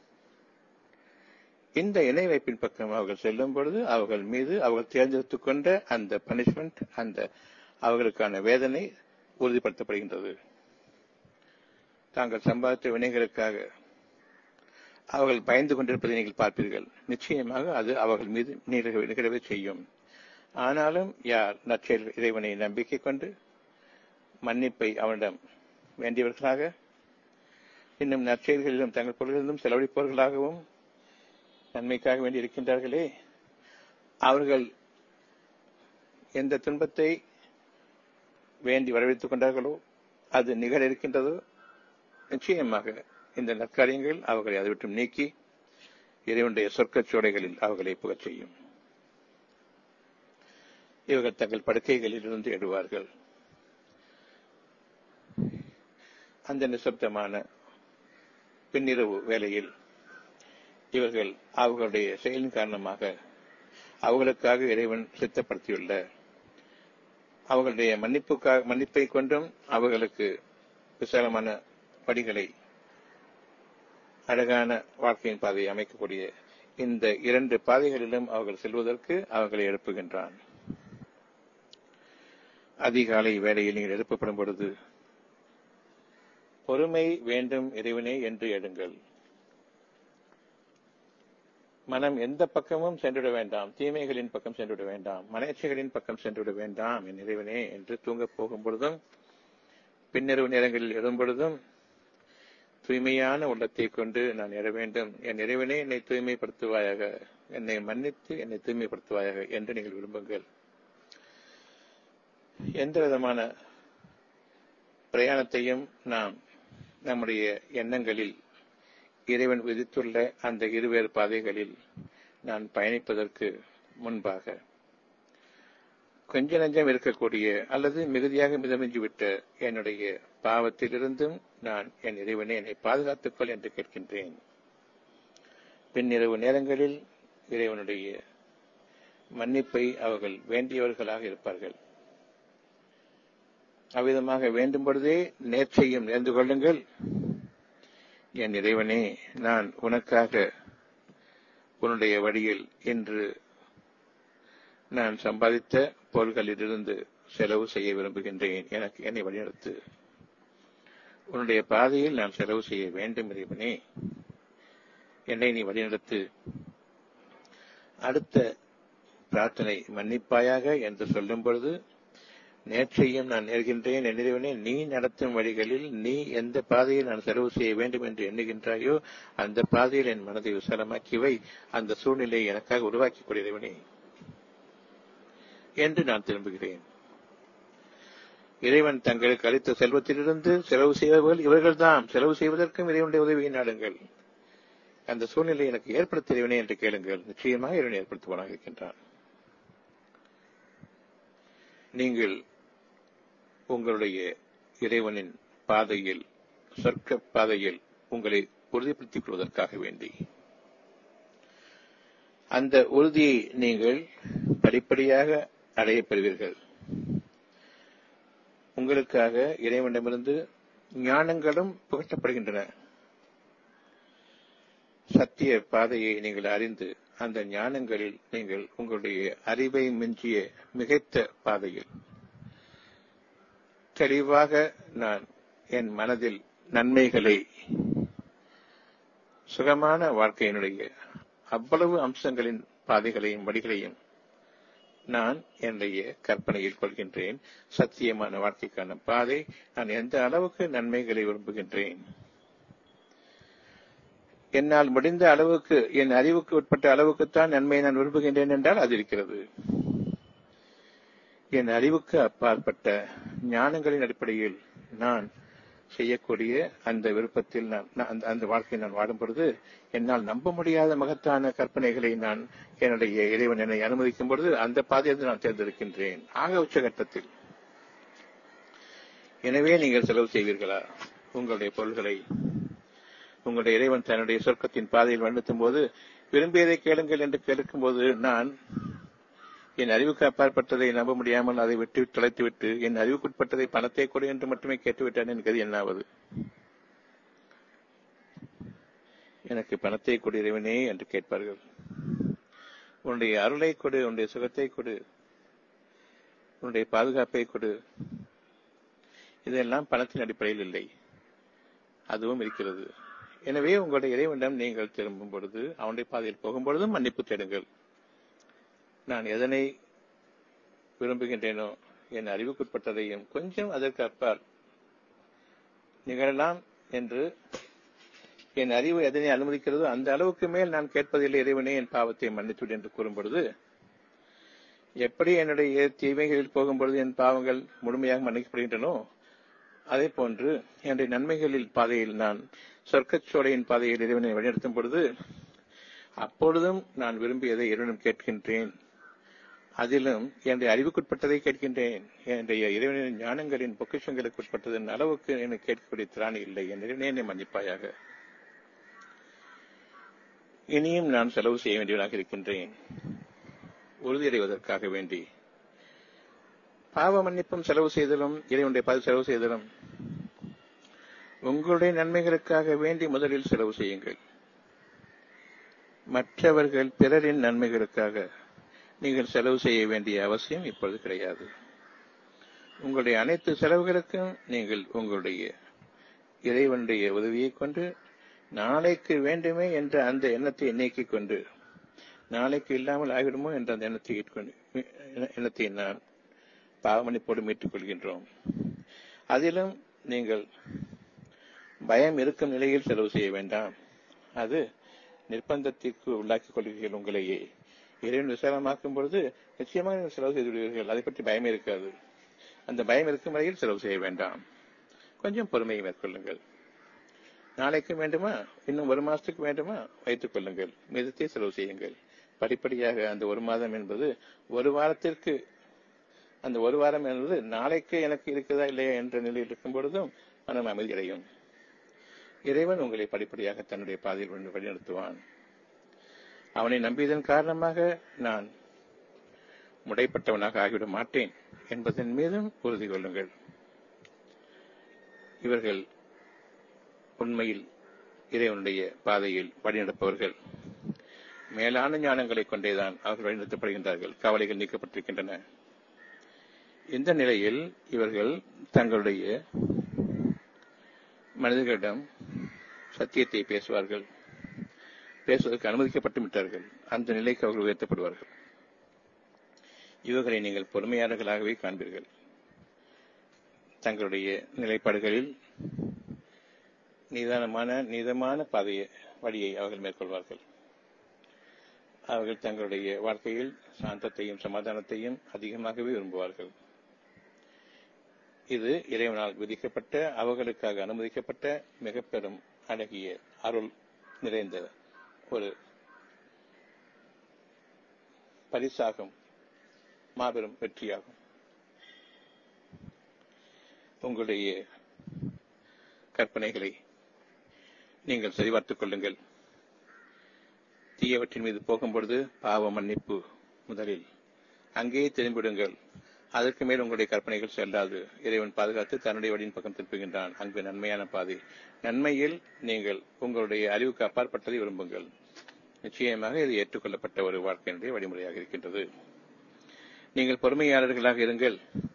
இந்த இணை வைப்பின் பக்கம் அவர்கள் செல்லும் பொழுது அவர்கள் மீது அவர்கள் தேர்ந்தெடுத்துக் கொண்ட அந்த பனிஷ்மெண்ட் அந்த அவர்களுக்கான வேதனை உறுதிப்படுத்தப்படுகின்றது தாங்கள் சம்பாதித்த வினைகளுக்காக அவர்கள் பயந்து கொண்டிருப்பதை நீங்கள் பார்ப்பீர்கள் நிச்சயமாக அது அவர்கள் மீது நிகழவே செய்யும் ஆனாலும் யார் நற்செயல் இறைவனை நம்பிக்கை கொண்டு மன்னிப்பை அவனிடம் வேண்டியவர்களாக இன்னும் நற்செயல்களிலும் தங்கள் பொருளிலும் செலவழிப்பவர்களாகவும் நன்மைக்காக வேண்டி இருக்கின்றார்களே அவர்கள் எந்த துன்பத்தை வேண்டி வரவேற்றுக் கொண்டார்களோ அது நிகழ இருக்கின்றதோ நிச்சயமாக இந்த நற்காரியங்கள் அவர்களை அதை விட்டு நீக்கி இறைவனுடைய சொர்க்கச் சோடைகளில் அவர்களை புகச் செய்யும் இவர்கள் தங்கள் படுக்கைகளில் இருந்து எழுவார்கள் அந்த நிசப்தமான பின்னிரவு வேளையில் இவர்கள் அவர்களுடைய செயலின் காரணமாக அவர்களுக்காக இறைவன் சித்தப்படுத்தியுள்ள அவர்களுடைய மன்னிப்புக்காக மன்னிப்பை கொண்டும் அவர்களுக்கு விசாலமான படிகளை அழகான வாழ்க்கையின் பாதையை அமைக்கக்கூடிய இந்த இரண்டு பாதைகளிலும் அவர்கள் செல்வதற்கு அவர்களை எழுப்புகின்றான் அதிகாலை வேளையில் நீங்கள் எழுப்பப்படும் பொழுது பொறுமை வேண்டும் இறைவனே என்று எடுங்கள் மனம் எந்த பக்கமும் சென்றுவிட வேண்டாம் தீமைகளின் பக்கம் சென்றுவிட வேண்டாம் மனேச்சைகளின் பக்கம் சென்றுவிட வேண்டாம் என் இறைவனே என்று தூங்கப் போகும் பொழுதும் பின்னிரவு நேரங்களில் எழும் பொழுதும் தூய்மையான உள்ளத்தை கொண்டு நான் எழ வேண்டும் என் இறைவனே என்னை தூய்மைப்படுத்துவாயாக என்னை மன்னித்து என்னை தூய்மைப்படுத்துவாயாக என்று நீங்கள் விரும்புங்கள் எந்த விதமான பிரயாணத்தையும் நாம் நம்முடைய எண்ணங்களில் இறைவன் விதித்துள்ள அந்த இருவேறு பாதைகளில் நான் பயணிப்பதற்கு முன்பாக கொஞ்ச நஞ்சம் இருக்கக்கூடிய அல்லது மிகுதியாக மிதமிஞ்சிவிட்ட என்னுடைய பாவத்திலிருந்தும் நான் என் இறைவனை என்னை பாதுகாத்துக்கொள் என்று கேட்கின்றேன் பின்னிரவு நேரங்களில் இறைவனுடைய மன்னிப்பை அவர்கள் வேண்டியவர்களாக இருப்பார்கள் அவ்விதமாக வேண்டும் பொழுதே நேர்ச்சையும் நேர்ந்து கொள்ளுங்கள் என் இறைவனே நான் உனக்காக உன்னுடைய வழியில் இன்று நான் சம்பாதித்த பொருள்களிலிருந்து செலவு செய்ய விரும்புகின்றேன் எனக்கு என்னை வழிநடத்து உன்னுடைய பாதையில் நான் செலவு செய்ய வேண்டும் இறைவனே என்னை நீ வழிநடத்து அடுத்த பிரார்த்தனை மன்னிப்பாயாக என்று சொல்லும் பொழுது நேற்றையும் நான் நேர்கின்றேன் என் நீ நடத்தும் வழிகளில் நீ எந்த பாதையில் நான் செலவு செய்ய வேண்டும் என்று எண்ணுகின்றாயோ அந்த பாதையில் என் மனதை விசாலமாக்கிவை அந்த சூழ்நிலையை எனக்காக உருவாக்கிக் கொள்கிறவனே என்று நான் திரும்புகிறேன் இறைவன் தங்களுக்கு அளித்த செல்வத்திலிருந்து செலவு செய்வர்கள் இவர்கள்தான் செலவு செய்வதற்கும் இறைவனுடைய உதவியை நாடுங்கள் அந்த சூழ்நிலை எனக்கு ஏற்படுத்த இறைவனே என்று கேளுங்கள் நிச்சயமாக இறைவன் ஏற்படுத்துவானாக இருக்கின்றான் நீங்கள் உங்களுடைய இறைவனின் பாதையில் சொர்க்க பாதையில் உங்களை உறுதிப்படுத்திக் கொள்வதற்காக வேண்டி அந்த உறுதியை நீங்கள் படிப்படியாக அடையப் பெறுவீர்கள் உங்களுக்காக இறைவனிடமிருந்து ஞானங்களும் புகட்டப்படுகின்றன சத்திய பாதையை நீங்கள் அறிந்து அந்த ஞானங்களில் நீங்கள் உங்களுடைய அறிவை மிஞ்சிய மிகைத்த பாதையில் தெளிவாக நான் என் மனதில் நன்மைகளை சுகமான வாழ்க்கையினுடைய அவ்வளவு அம்சங்களின் பாதைகளையும் வழிகளையும் நான் என்னுடைய கற்பனையில் கொள்கின்றேன் சத்தியமான வாழ்க்கைக்கான பாதை நான் எந்த அளவுக்கு நன்மைகளை விரும்புகின்றேன் என்னால் முடிந்த அளவுக்கு என் அறிவுக்கு உட்பட்ட அளவுக்குத்தான் நன்மையை நான் விரும்புகின்றேன் என்றால் அது இருக்கிறது என் அறிவுக்கு அப்பாற்பட்ட ஞானங்களின் அடிப்படையில் நான் செய்யக்கூடிய அந்த விருப்பத்தில் நான் அந்த வாழ்க்கையை நான் வாடும் பொழுது என்னால் நம்ப முடியாத மகத்தான கற்பனைகளை நான் என்னுடைய இறைவன் என்னை அனுமதிக்கும் பொழுது அந்த பாதையை நான் தேர்ந்தெடுக்கின்றேன் ஆக உச்சகட்டத்தில் எனவே நீங்கள் செலவு செய்வீர்களா உங்களுடைய பொருள்களை உங்களுடைய இறைவன் தன்னுடைய சொர்க்கத்தின் பாதையில் வண்ணத்தும் போது விரும்பியதை கேளுங்கள் என்று கேட்கும் போது நான் என் அறிவுக்கு அப்பாற்பட்டதை நம்ப முடியாமல் அதை விட்டு தொலைத்துவிட்டு என் அறிவுக்குட்பட்டதை பணத்தை கொடு என்று மட்டுமே கேட்டுவிட்டேன் என் கதி என்னாவது எனக்கு பணத்தை கொடு இறைவனே என்று கேட்பார்கள் உன்னுடைய அருளை கொடு உன்னுடைய சுகத்தை கொடு உன்னுடைய பாதுகாப்பை கொடு இதெல்லாம் பணத்தின் அடிப்படையில் இல்லை அதுவும் இருக்கிறது எனவே உங்களுடைய இறைவனிடம் நீங்கள் திரும்பும் பொழுது அவனுடைய பாதையில் போகும் பொழுதும் மன்னிப்பு தேடுங்கள் நான் எதனை விரும்புகின்றேனோ என் அறிவுக்குட்பட்டதையும் கொஞ்சம் அதற்கு அப்பால் நிகழலாம் என்று என் அறிவு எதனை அனுமதிக்கிறதோ அந்த அளவுக்கு மேல் நான் கேட்பதில்லை இறைவனே என் பாவத்தை மன்னித்துவிடு என்று கூறும் பொழுது எப்படி என்னுடைய தீமைகளில் போகும்பொழுது என் பாவங்கள் முழுமையாக மன்னிக்கப்படுகின்றனோ அதே போன்று என்னுடைய நன்மைகளில் பாதையில் நான் சொர்க்கச்சோலையின் பாதையில் இறைவனை வழிநடத்தும் பொழுது அப்பொழுதும் நான் விரும்பியதை இறைவனும் கேட்கின்றேன் அதிலும் என்னுடைய அறிவுக்குட்பட்டதை கேட்கின்றேன் என்னுடைய இறைவனின் ஞானங்களின் பொக்கிஷங்களுக்கு உட்பட்டதன் அளவுக்கு எனக்கு கேட்கக்கூடிய திராணி இல்லை என் இறைவனே என்னை மன்னிப்பாயாக இனியும் நான் செலவு செய்ய வேண்டியவனாக இருக்கின்றேன் உறுதியடைவதற்காக வேண்டி பாவ மன்னிப்பும் செலவு செய்தலும் இறைவனுடைய பாதி செலவு செய்தலும் உங்களுடைய நன்மைகளுக்காக வேண்டி முதலில் செலவு செய்யுங்கள் மற்றவர்கள் பிறரின் நன்மைகளுக்காக நீங்கள் செலவு செய்ய வேண்டிய அவசியம் இப்பொழுது கிடையாது உங்களுடைய அனைத்து செலவுகளுக்கும் நீங்கள் உங்களுடைய இறைவனுடைய உதவியை கொண்டு நாளைக்கு வேண்டுமே என்ற அந்த எண்ணத்தை நீக்கிக் கொண்டு நாளைக்கு இல்லாமல் ஆகிடுமோ என்ற அந்த எண்ணத்தை எண்ணத்தை நான் பாவமணிப்போடு மீட்டுக் கொள்கின்றோம் அதிலும் நீங்கள் பயம் இருக்கும் நிலையில் செலவு செய்ய வேண்டாம் அது நிர்பந்தத்திற்கு உள்ளாக்கிக் கொள்கிறீர்கள் உங்களையே இறைவன் விசாலமாக்கும் பொழுது நிச்சயமாக நீங்கள் செலவு செய்து விடுவீர்கள் அதை பற்றி பயமே இருக்காது அந்த பயம் இருக்கும் வரையில் செலவு செய்ய வேண்டாம் கொஞ்சம் பொறுமையை மேற்கொள்ளுங்கள் நாளைக்கு வேண்டுமா இன்னும் ஒரு மாசத்துக்கு வேண்டுமா வைத்துக் கொள்ளுங்கள் மிதத்தை செலவு செய்யுங்கள் படிப்படியாக அந்த ஒரு மாதம் என்பது ஒரு வாரத்திற்கு அந்த ஒரு வாரம் என்பது நாளைக்கு எனக்கு இருக்குதா இல்லையா என்ற நிலையில் இருக்கும் பொழுதும் மனம் அமைதியடையும் இறைவன் உங்களை படிப்படியாக தன்னுடைய பாதையில் வழிநடத்துவான் அவனை நம்பியதன் காரணமாக நான் முடைப்பட்டவனாக ஆகிவிட மாட்டேன் என்பதன் மீதும் உறுதி கொள்ளுங்கள் இவர்கள் உண்மையில் இறைவனுடைய பாதையில் வழிநடப்பவர்கள் மேலான ஞானங்களை கொண்டேதான் அவர்கள் வழிநடத்தப்படுகின்றார்கள் கவலைகள் நீக்கப்பட்டிருக்கின்றன இந்த நிலையில் இவர்கள் தங்களுடைய மனிதர்களிடம் சத்தியத்தை பேசுவார்கள் பேசுவதற்கு அனுமதிக்கப்பட்டு விட்டார்கள் அந்த நிலைக்கு அவர்கள் உயர்த்தப்படுவார்கள் இவர்களை நீங்கள் பொறுமையாளர்களாகவே காண்பீர்கள் தங்களுடைய நிலைப்பாடுகளில் நிதானமான நீதமான பாதையை வழியை அவர்கள் மேற்கொள்வார்கள் அவர்கள் தங்களுடைய வாழ்க்கையில் சாந்தத்தையும் சமாதானத்தையும் அதிகமாகவே விரும்புவார்கள் இது இறைவனால் விதிக்கப்பட்ட அவர்களுக்காக அனுமதிக்கப்பட்ட மிக பெரும் அழகிய அருள் நிறைந்த ஒரு பரிசாகும் மாபெரும் வெற்றியாகும் உங்களுடைய கற்பனைகளை நீங்கள் சரிபார்த்துக் கொள்ளுங்கள் தீயவற்றின் மீது போகும்பொழுது பாவ மன்னிப்பு முதலில் அங்கேயே திரும்பிவிடுங்கள் அதற்கு மேல் உங்களுடைய கற்பனைகள் செல்லாது இறைவன் பாதுகாத்து தன்னுடைய வழியின் பக்கம் திருப்புகின்றான் அங்கு நன்மையான பாதை நன்மையில் நீங்கள் உங்களுடைய அறிவுக்கு அப்பாற்பட்டதை விரும்புங்கள் நிச்சயமாக இது ஏற்றுக்கொள்ளப்பட்ட ஒரு வாழ்க்கையினுடைய வழிமுறையாக இருக்கின்றது நீங்கள் பொறுமையாளர்களாக இருங்கள்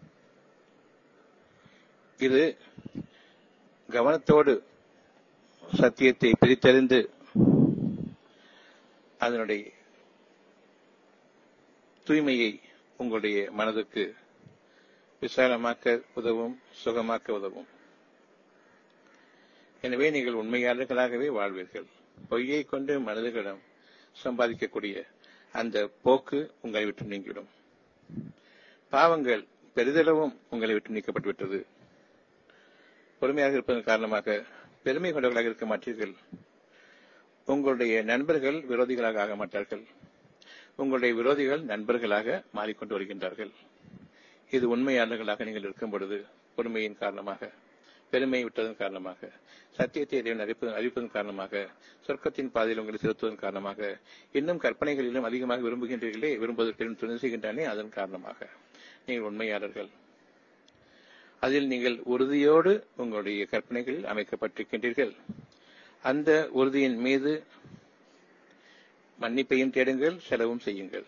இது கவனத்தோடு சத்தியத்தை பிரித்தறிந்து அதனுடைய தூய்மையை உங்களுடைய மனதுக்கு விசாலமாக்க உதவும் சுகமாக்க உதவும் எனவே நீங்கள் உண்மையாளர்களாகவே வாழ்வீர்கள் பொய்யை கொண்டு மனிதர்களிடம் சம்பாதிக்கக்கூடிய அந்த போக்கு உங்களை விட்டு நீங்கிவிடும் பாவங்கள் பெரிதளவும் உங்களை விட்டு நீக்கப்பட்டுவிட்டது பொறுமையாக இருப்பதன் காரணமாக பெருமை கொண்டவர்களாக இருக்க மாட்டீர்கள் உங்களுடைய நண்பர்கள் விரோதிகளாக ஆக மாட்டார்கள் உங்களுடைய விரோதிகள் நண்பர்களாக மாறிக்கொண்டு வருகின்றார்கள் இது உண்மையாளர்களாக நீங்கள் இருக்கும் பொழுது பொறுமையின் காரணமாக பெருமையை விட்டதன் காரணமாக சத்தியத்தை இறைவன் அறிப்பதன் அறிவிப்பதன் காரணமாக சொர்க்கத்தின் பாதையில் உங்களை செலுத்துவதன் காரணமாக இன்னும் கற்பனைகளிலும் அதிகமாக விரும்புகின்றீர்களே விரும்புவதற்கு துணை செய்கின்றானே அதன் காரணமாக நீங்கள் உண்மையாளர்கள் அதில் நீங்கள் உறுதியோடு உங்களுடைய கற்பனைகளில் அமைக்கப்பட்டிருக்கின்றீர்கள் அந்த உறுதியின் மீது மன்னிப்பையும் தேடுங்கள் செலவும் செய்யுங்கள்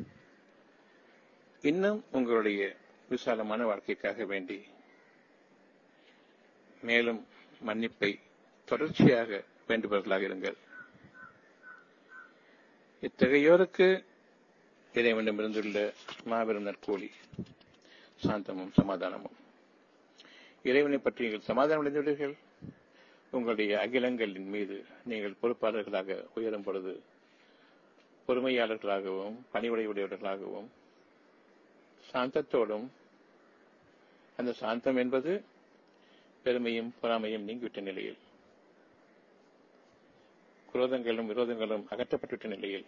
இன்னும் உங்களுடைய விசாலமான வாழ்க்கைக்காக வேண்டி மேலும் மன்னிப்பை தொடர்ச்சியாக வேண்டுபவர்களாக இருங்கள் இத்தகையோருக்கு இறைவனிடம் இருந்துள்ள மாபெரும் நற்கூலி சாந்தமும் சமாதானமும் இறைவனை பற்றி நீங்கள் சமாதானம் அடைந்துள்ளீர்கள் உங்களுடைய அகிலங்களின் மீது நீங்கள் பொறுப்பாளர்களாக உயரும் பொழுது பொறுமையாளர்களாகவும் பணிவுடையுடையவர்களாகவும் சாந்தத்தோடும் அந்த சாந்தம் என்பது பெருமையும் பொறாமையும் நீங்கிவிட்ட நிலையில் குரோதங்களும் விரோதங்களும் அகற்றப்பட்டுவிட்ட நிலையில்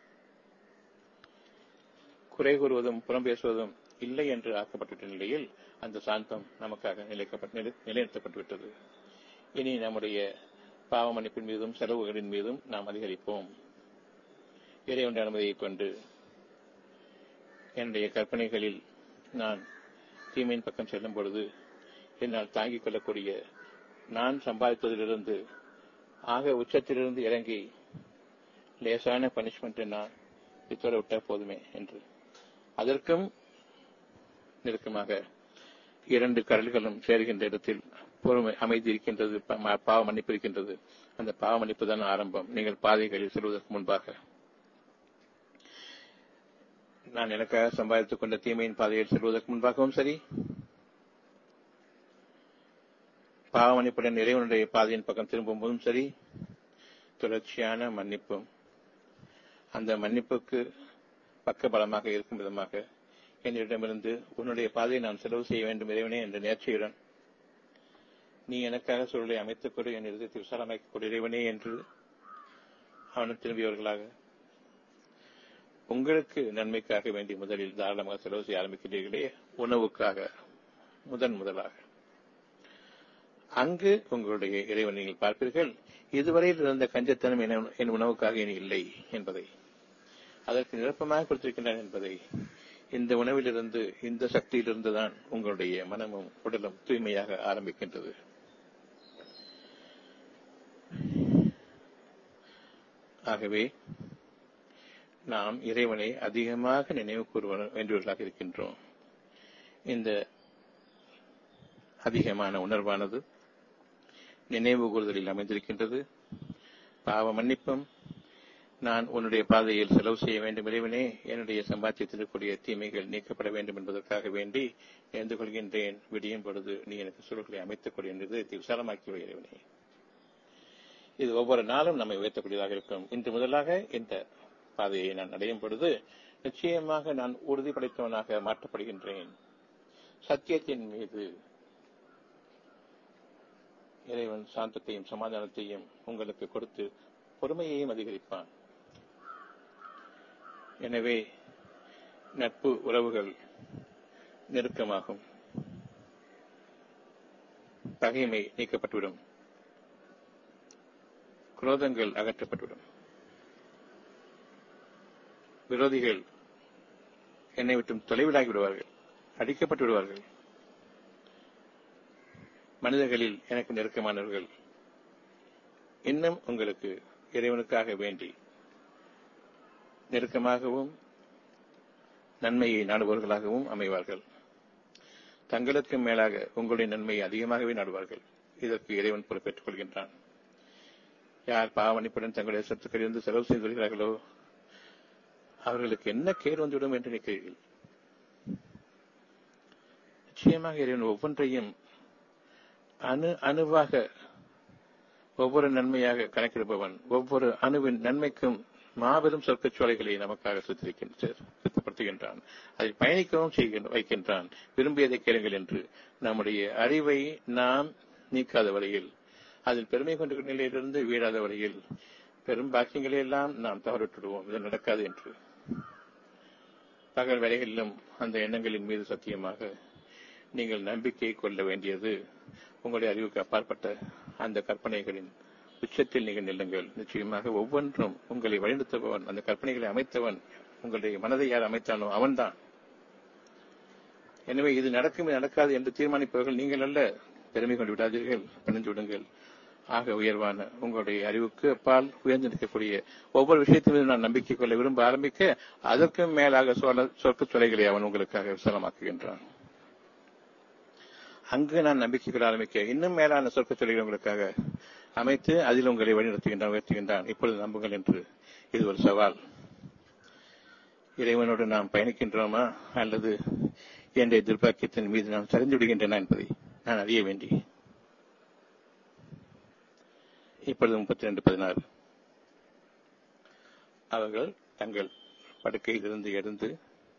குறை கூறுவதும் புறம் பேசுவதும் இல்லை என்று ஆக்கப்பட்டுவிட்ட நிலையில் அந்த சாந்தம் நமக்காக நிலைக்கப்பட்டு நிலைநிறுத்தப்பட்டுவிட்டது இனி நம்முடைய பாவ மன்னிப்பின் மீதும் செலவுகளின் மீதும் நாம் அதிகரிப்போம் இறைவனுடைய அனுமதியைக் கொண்டு என்னுடைய கற்பனைகளில் நான் தீமையின் பக்கம் செல்லும் பொழுது என்னால் தாங்கிக் கொள்ளக்கூடிய நான் சம்பாதிப்பதிலிருந்து ஆக உச்சத்திலிருந்து இறங்கி லேசான பனிஷ்மெண்ட் நான் இத்தோட விட்டா போதுமே என்று அதற்கும் நெருக்கமாக இரண்டு கடல்களும் சேர்கின்ற இடத்தில் பொறுமை அமைதி இருக்கின்றது பாவ மன்னிப்பு இருக்கின்றது அந்த பாவ மன்னிப்பு தான் ஆரம்பம் நீங்கள் பாதைகளில் செல்வதற்கு முன்பாக நான் எனக்காக சம்பாதித்துக் கொண்ட தீமையின் பாதையில் செல்வதற்கு முன்பாகவும் சரி பாவ மன்னிப்புடன் இறைவனுடைய பாதையின் பக்கம் திரும்பும் போதும் சரி தொடர்ச்சியான மன்னிப்பும் அந்த மன்னிப்புக்கு பக்க பலமாக இருக்கும் விதமாக என்னிடமிருந்து உன்னுடைய பாதையை நான் செலவு செய்ய வேண்டும் இறைவனே என்ற நேர்ச்சியுடன் நீ எனக்காக சூழலை அமைத்துக் கொடு என் இருதயத்தை விசாலமாக்கிக் கொடு இறைவனே என்று அவனும் திரும்பியவர்களாக உங்களுக்கு நன்மைக்காக வேண்டி முதலில் தாராளமாக செலவு செய்ய ஆரம்பிக்கிறீர்களே உணவுக்காக முதன் முதலாக அங்கு உங்களுடைய இறைவன் நீங்கள் பார்ப்பீர்கள் இதுவரையில் இருந்த கஞ்சத்தனம் என் உணவுக்காக இனி இல்லை என்பதை அதற்கு நிரப்பமாக கொடுத்திருக்கின்றான் என்பதை இந்த உணவிலிருந்து இந்த சக்தியிலிருந்து தான் உங்களுடைய மனமும் உடலும் தூய்மையாக ஆரம்பிக்கின்றது ஆகவே நாம் இறைவனை அதிகமாக நினைவு கூறுவ வேண்டியவர்களாக இருக்கின்றோம் இந்த அதிகமான உணர்வானது நினைவு கூறுதலில் அமைந்திருக்கின்றது பாவ மன்னிப்பும் நான் உன்னுடைய பாதையில் செலவு செய்ய வேண்டும் இறைவனே என்னுடைய சம்பாத்தியத்திற்குரிய தீமைகள் நீக்கப்பட வேண்டும் என்பதற்காக வேண்டி எழுந்து கொள்கின்றேன் விடியும் பொழுது நீ எனக்கு சூழல்களை அமைத்துக் கொடு என்று விசாலமாக்கி இறைவனே இது ஒவ்வொரு நாளும் நம்மை உயர்த்தக்கூடியதாக இருக்கும் இன்று முதலாக இந்த பாதையை நான் அடையும் பொழுது நிச்சயமாக நான் உறுதி படைத்தவனாக மாற்றப்படுகின்றேன் சத்தியத்தின் மீது இறைவன் சாந்தத்தையும் சமாதானத்தையும் உங்களுக்கு கொடுத்து பொறுமையையும் அதிகரிப்பான் எனவே நட்பு உறவுகள் நெருக்கமாகும் பகைமை நீக்கப்பட்டுவிடும் குரோதங்கள் அகற்றப்பட்டுவிடும் விரோதிகள் என்னை விட்டும் தொலைவிலாகி விடுவார்கள் அடிக்கப்பட்டு விடுவார்கள் மனிதர்களில் எனக்கு நெருக்கமானவர்கள் இன்னும் உங்களுக்கு இறைவனுக்காக வேண்டி நெருக்கமாகவும் நன்மையை நாடுபவர்களாகவும் அமைவார்கள் தங்களுக்கு மேலாக உங்களுடைய நன்மையை அதிகமாகவே நாடுவார்கள் இதற்கு இறைவன் பொறுப்பேற்றுக் கொள்கின்றான் யார் பாவமணிப்புடன் தங்களுடைய சொத்துக்கள் இருந்து செலவு செய்து வருகிறார்களோ அவர்களுக்கு என்ன கேடு வந்துவிடும் என்று நினைக்கிறீர்கள் நிச்சயமாக இறைவன் ஒவ்வொன்றையும் அணு அணுவாக ஒவ்வொரு நன்மையாக கணக்கிடுபவன் ஒவ்வொரு அணுவின் நன்மைக்கும் மாபெரும் சொர்க்கச்சோலைகளை நமக்காக சித்தப்படுத்துகின்றான் அதை பயணிக்கவும் செய்கின்ற வைக்கின்றான் விரும்பியதை கேளுங்கள் என்று நம்முடைய அறிவை நாம் நீக்காத வரையில் அதில் பெருமை கொண்ட நிலையிலிருந்து வீழாத வரையில் பெரும் பாக்கியங்களை எல்லாம் நாம் தவறிவிட்டுடுவோம் இது நடக்காது என்று பகல் வேலைகளிலும் அந்த எண்ணங்களின் மீது சத்தியமாக நீங்கள் நம்பிக்கை கொள்ள வேண்டியது உங்களுடைய அறிவுக்கு அப்பாற்பட்ட அந்த கற்பனைகளின் உச்சத்தில் நீங்கள் நில்லுங்கள் நிச்சயமாக ஒவ்வொன்றும் உங்களை வழிநடத்துபவன் அந்த கற்பனைகளை அமைத்தவன் உங்களுடைய மனதை யார் அமைத்தானோ அவன்தான் எனவே இது நடக்கும் இது நடக்காது என்று தீர்மானிப்பவர்கள் நீங்கள் அல்ல பெருமை கொண்டு விடாதீர்கள் பிணைந்து விடுங்கள் ஆக உயர்வான உங்களுடைய அறிவுக்கு அப்பால் உயர்ந்து நிற்கக்கூடிய ஒவ்வொரு விஷயத்திலும் நான் நம்பிக்கை கொள்ள விரும்ப ஆரம்பிக்க அதற்கும் மேலாக சொர்க்க சொலைகளை அவன் உங்களுக்காக விசாலமாக்குகின்றான் அங்கு நான் நம்பிக்கை கொள்ள ஆரம்பிக்க இன்னும் மேலான சொர்க்க சொலைகளை உங்களுக்காக அமைத்து அதில் உங்களை வழிநடத்துகின்றான் உயர்த்துகின்றான் இப்பொழுது நம்புங்கள் என்று இது ஒரு சவால் இறைவனோடு நாம் பயணிக்கின்றோமா அல்லது என்னுடைய துர்பாக்கியத்தின் மீது நாம் சரிந்து விடுகின்றன என்பதை நான் அறிய வேண்டி இப்பொழுது முப்பத்தி ரெண்டு பதினாறு அவர்கள் தங்கள் படுக்கையிலிருந்து எழுந்து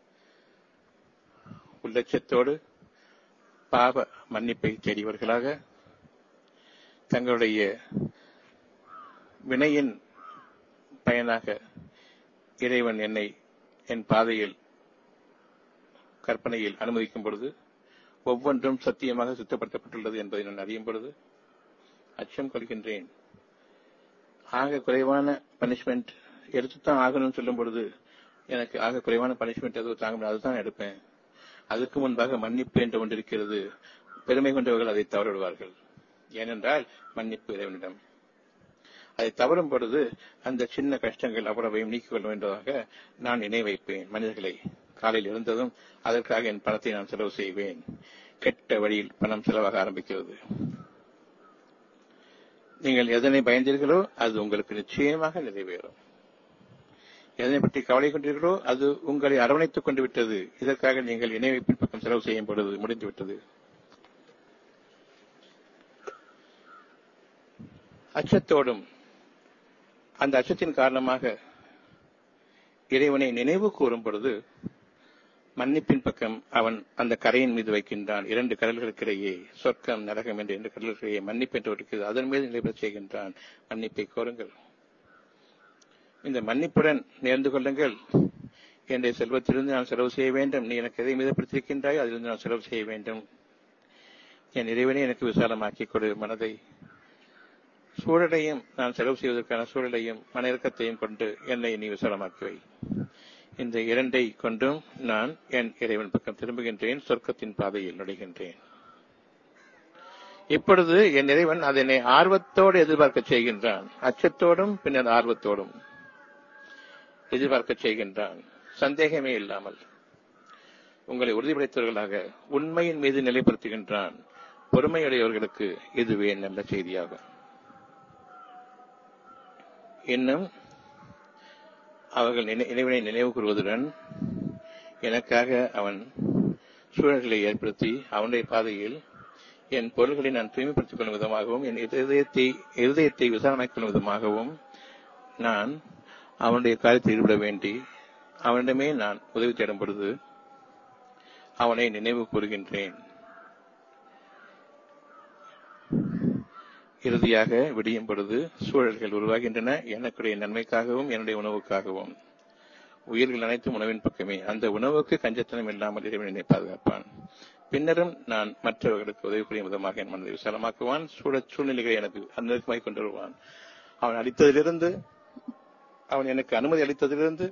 உள்ளச்சத்தோடு பாவ மன்னிப்பை தேடியவர்களாக தங்களுடைய வினையின் பயனாக இறைவன் என்னை என் பாதையில் கற்பனையில் அனுமதிக்கும் பொழுது ஒவ்வொன்றும் சத்தியமாக சுத்தப்படுத்தப்பட்டுள்ளது என்பதை நான் அறியும் பொழுது அச்சம் கொள்கின்றேன் ஆக குறைவான பனிஷ்மெண்ட் எடுத்துத்தான் ஆகணும்னு சொல்லும் பொழுது எனக்கு ஆக குறைவான பனிஷ்மெண்ட் எதுவும் தாங்க முடியாது அதுதான் எடுப்பேன் அதுக்கு முன்பாக மன்னிப்பு என்று ஒன்று இருக்கிறது பெருமை கொண்டவர்கள் அதை தவறிவிடுவார்கள் ஏனென்றால் மன்னிப்பு இறைவனிடம் அதை தவறும் பொழுது அந்த சின்ன கஷ்டங்கள் அவ்வளவையும் நீக்கிக் கொள்ள வேண்டுவதாக நான் இணை வைப்பேன் மனிதர்களை காலையில் இருந்ததும் அதற்காக என் பணத்தை நான் செலவு செய்வேன் கெட்ட வழியில் பணம் செலவாக ஆரம்பிக்கிறது நீங்கள் எதனை பயந்தீர்களோ அது உங்களுக்கு நிச்சயமாக நிறைவேறும் எதனை பற்றி கவலை கொண்டீர்களோ அது உங்களை அரவணைத்துக் கொண்டு விட்டது இதற்காக நீங்கள் இணை வைப்பின் பக்கம் செலவு செய்யும் பொழுது முடிந்துவிட்டது அச்சத்தோடும் அந்த அச்சத்தின் காரணமாக இறைவனை நினைவு கூறும் பொழுது மன்னிப்பின் பக்கம் அவன் அந்த கரையின் மீது வைக்கின்றான் இரண்டு கடல்களுக்கிடையே சொர்க்கம் நரகம் என்ற இரண்டு கடல்களிடையே மன்னிப்பு என்று இருக்கிறது அதன் மீது நிலைபெற செய்கின்றான் மன்னிப்பை கோருங்கள் இந்த மன்னிப்புடன் நேர்ந்து கொள்ளுங்கள் என்னுடைய செல்வத்திலிருந்து நான் செலவு செய்ய வேண்டும் நீ எனக்கு எதை மீதப்படுத்தியிருக்கின்றாய் அதிலிருந்து நான் செலவு செய்ய வேண்டும் என் இறைவனை எனக்கு விசாலமாக்கி கொடு மனதை சூழலையும் நான் செலவு செய்வதற்கான சூழலையும் மன இறக்கத்தையும் கொண்டு என்னை நீ விசாலமாக்கி வை இந்த இரண்டை கொண்டும் நான் என் இறைவன் பக்கம் திரும்புகின்றேன் சொர்க்கத்தின் பாதையில் நுழைகின்றேன் இப்பொழுது என் இறைவன் அதனை ஆர்வத்தோடு எதிர்பார்க்க செய்கின்றான் அச்சத்தோடும் பின்னர் ஆர்வத்தோடும் எதிர்பார்க்க செய்கின்றான் சந்தேகமே இல்லாமல் உங்களை உறுதிப்படுத்தவர்களாக உண்மையின் மீது நிலைப்படுத்துகின்றான் பொறுமையுடையவர்களுக்கு இதுவே நல்ல செய்தியாகும் இன்னும் அவர்கள் இறைவனை நினைவு கூறுவதுடன் எனக்காக அவன் சூழல்களை ஏற்படுத்தி அவனுடைய பாதையில் என் பொருள்களை நான் தூய்மைப்படுத்திக் கொள்ளும் விதமாகவும் என் இருதயத்தை இருதயத்தை விசாரணைக் கொள்ளும் விதமாகவும் நான் அவனுடைய காரியத்தில் ஈடுபட வேண்டி அவனிடமே நான் உதவி தேடும் பொழுது அவனை நினைவு கூறுகின்றேன் இறுதியாக விடியும் பொழுது சூழல்கள் உருவாகின்றன எனக்குடைய நன்மைக்காகவும் என்னுடைய உணவுக்காகவும் உயிர்கள் அனைத்தும் உணவின் பக்கமே அந்த உணவுக்கு கஞ்சத்தனம் இல்லாமல் இறைவனை பாதுகாப்பான் பின்னரும் நான் மற்றவர்களுக்கு உதவி புரியும் விதமாக என் மனதை விசாலமாக்குவான் சூழல் சூழ்நிலைகளை எனக்கு அந்நெருக்கமாய் கொண்டு வருவான் அவன் அளித்ததிலிருந்து அவன் எனக்கு அனுமதி அளித்ததிலிருந்து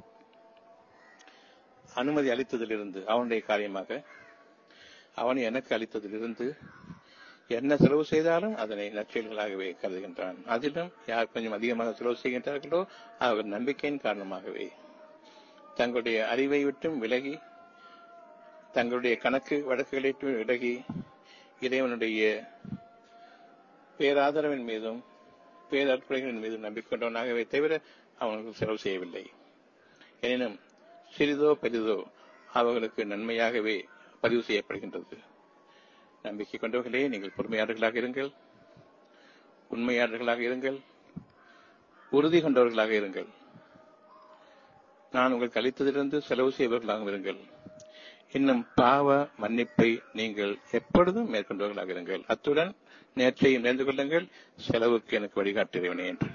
அனுமதி அளித்ததிலிருந்து அவனுடைய காரியமாக அவன் எனக்கு அளித்ததிலிருந்து என்ன செலவு செய்தாலும் அதனை நற்செயல்களாகவே கருதுகின்றான் அதிலும் யார் கொஞ்சம் அதிகமாக செலவு செய்கின்றார்களோ அவர்கள் நம்பிக்கையின் காரணமாகவே தங்களுடைய அறிவை விட்டும் விலகி தங்களுடைய கணக்கு வழக்குகளை விலகி இறைவனுடைய பேராதரவின் மீதும் பேரற்புரைகளின் மீதும் நம்பிக்கொண்டவனாகவே தவிர அவனுக்கு செலவு செய்யவில்லை எனினும் சிறிதோ பெரிதோ அவர்களுக்கு நன்மையாகவே பதிவு செய்யப்படுகின்றது நம்பிக்கை கொண்டவர்களே நீங்கள் பொறுமையாளர்களாக இருங்கள் உண்மையாளர்களாக இருங்கள் உறுதி கொண்டவர்களாக இருங்கள் நான் உங்களுக்கு அளித்ததிலிருந்து செலவு செய்பவர்களாக இருங்கள் இன்னும் பாவ மன்னிப்பை நீங்கள் எப்பொழுதும் மேற்கொண்டவர்களாக இருங்கள் அத்துடன் நேற்றையும் நேர்ந்து கொள்ளுங்கள் செலவுக்கு எனக்கு வழிகாட்டுகிறவனே என்று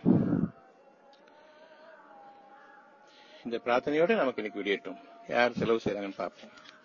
இந்த பிரார்த்தனையோடு நமக்கு இன்னைக்கு வெளியேட்டும் யார் செலவு செய்யறாங்கன்னு பார்ப்போம்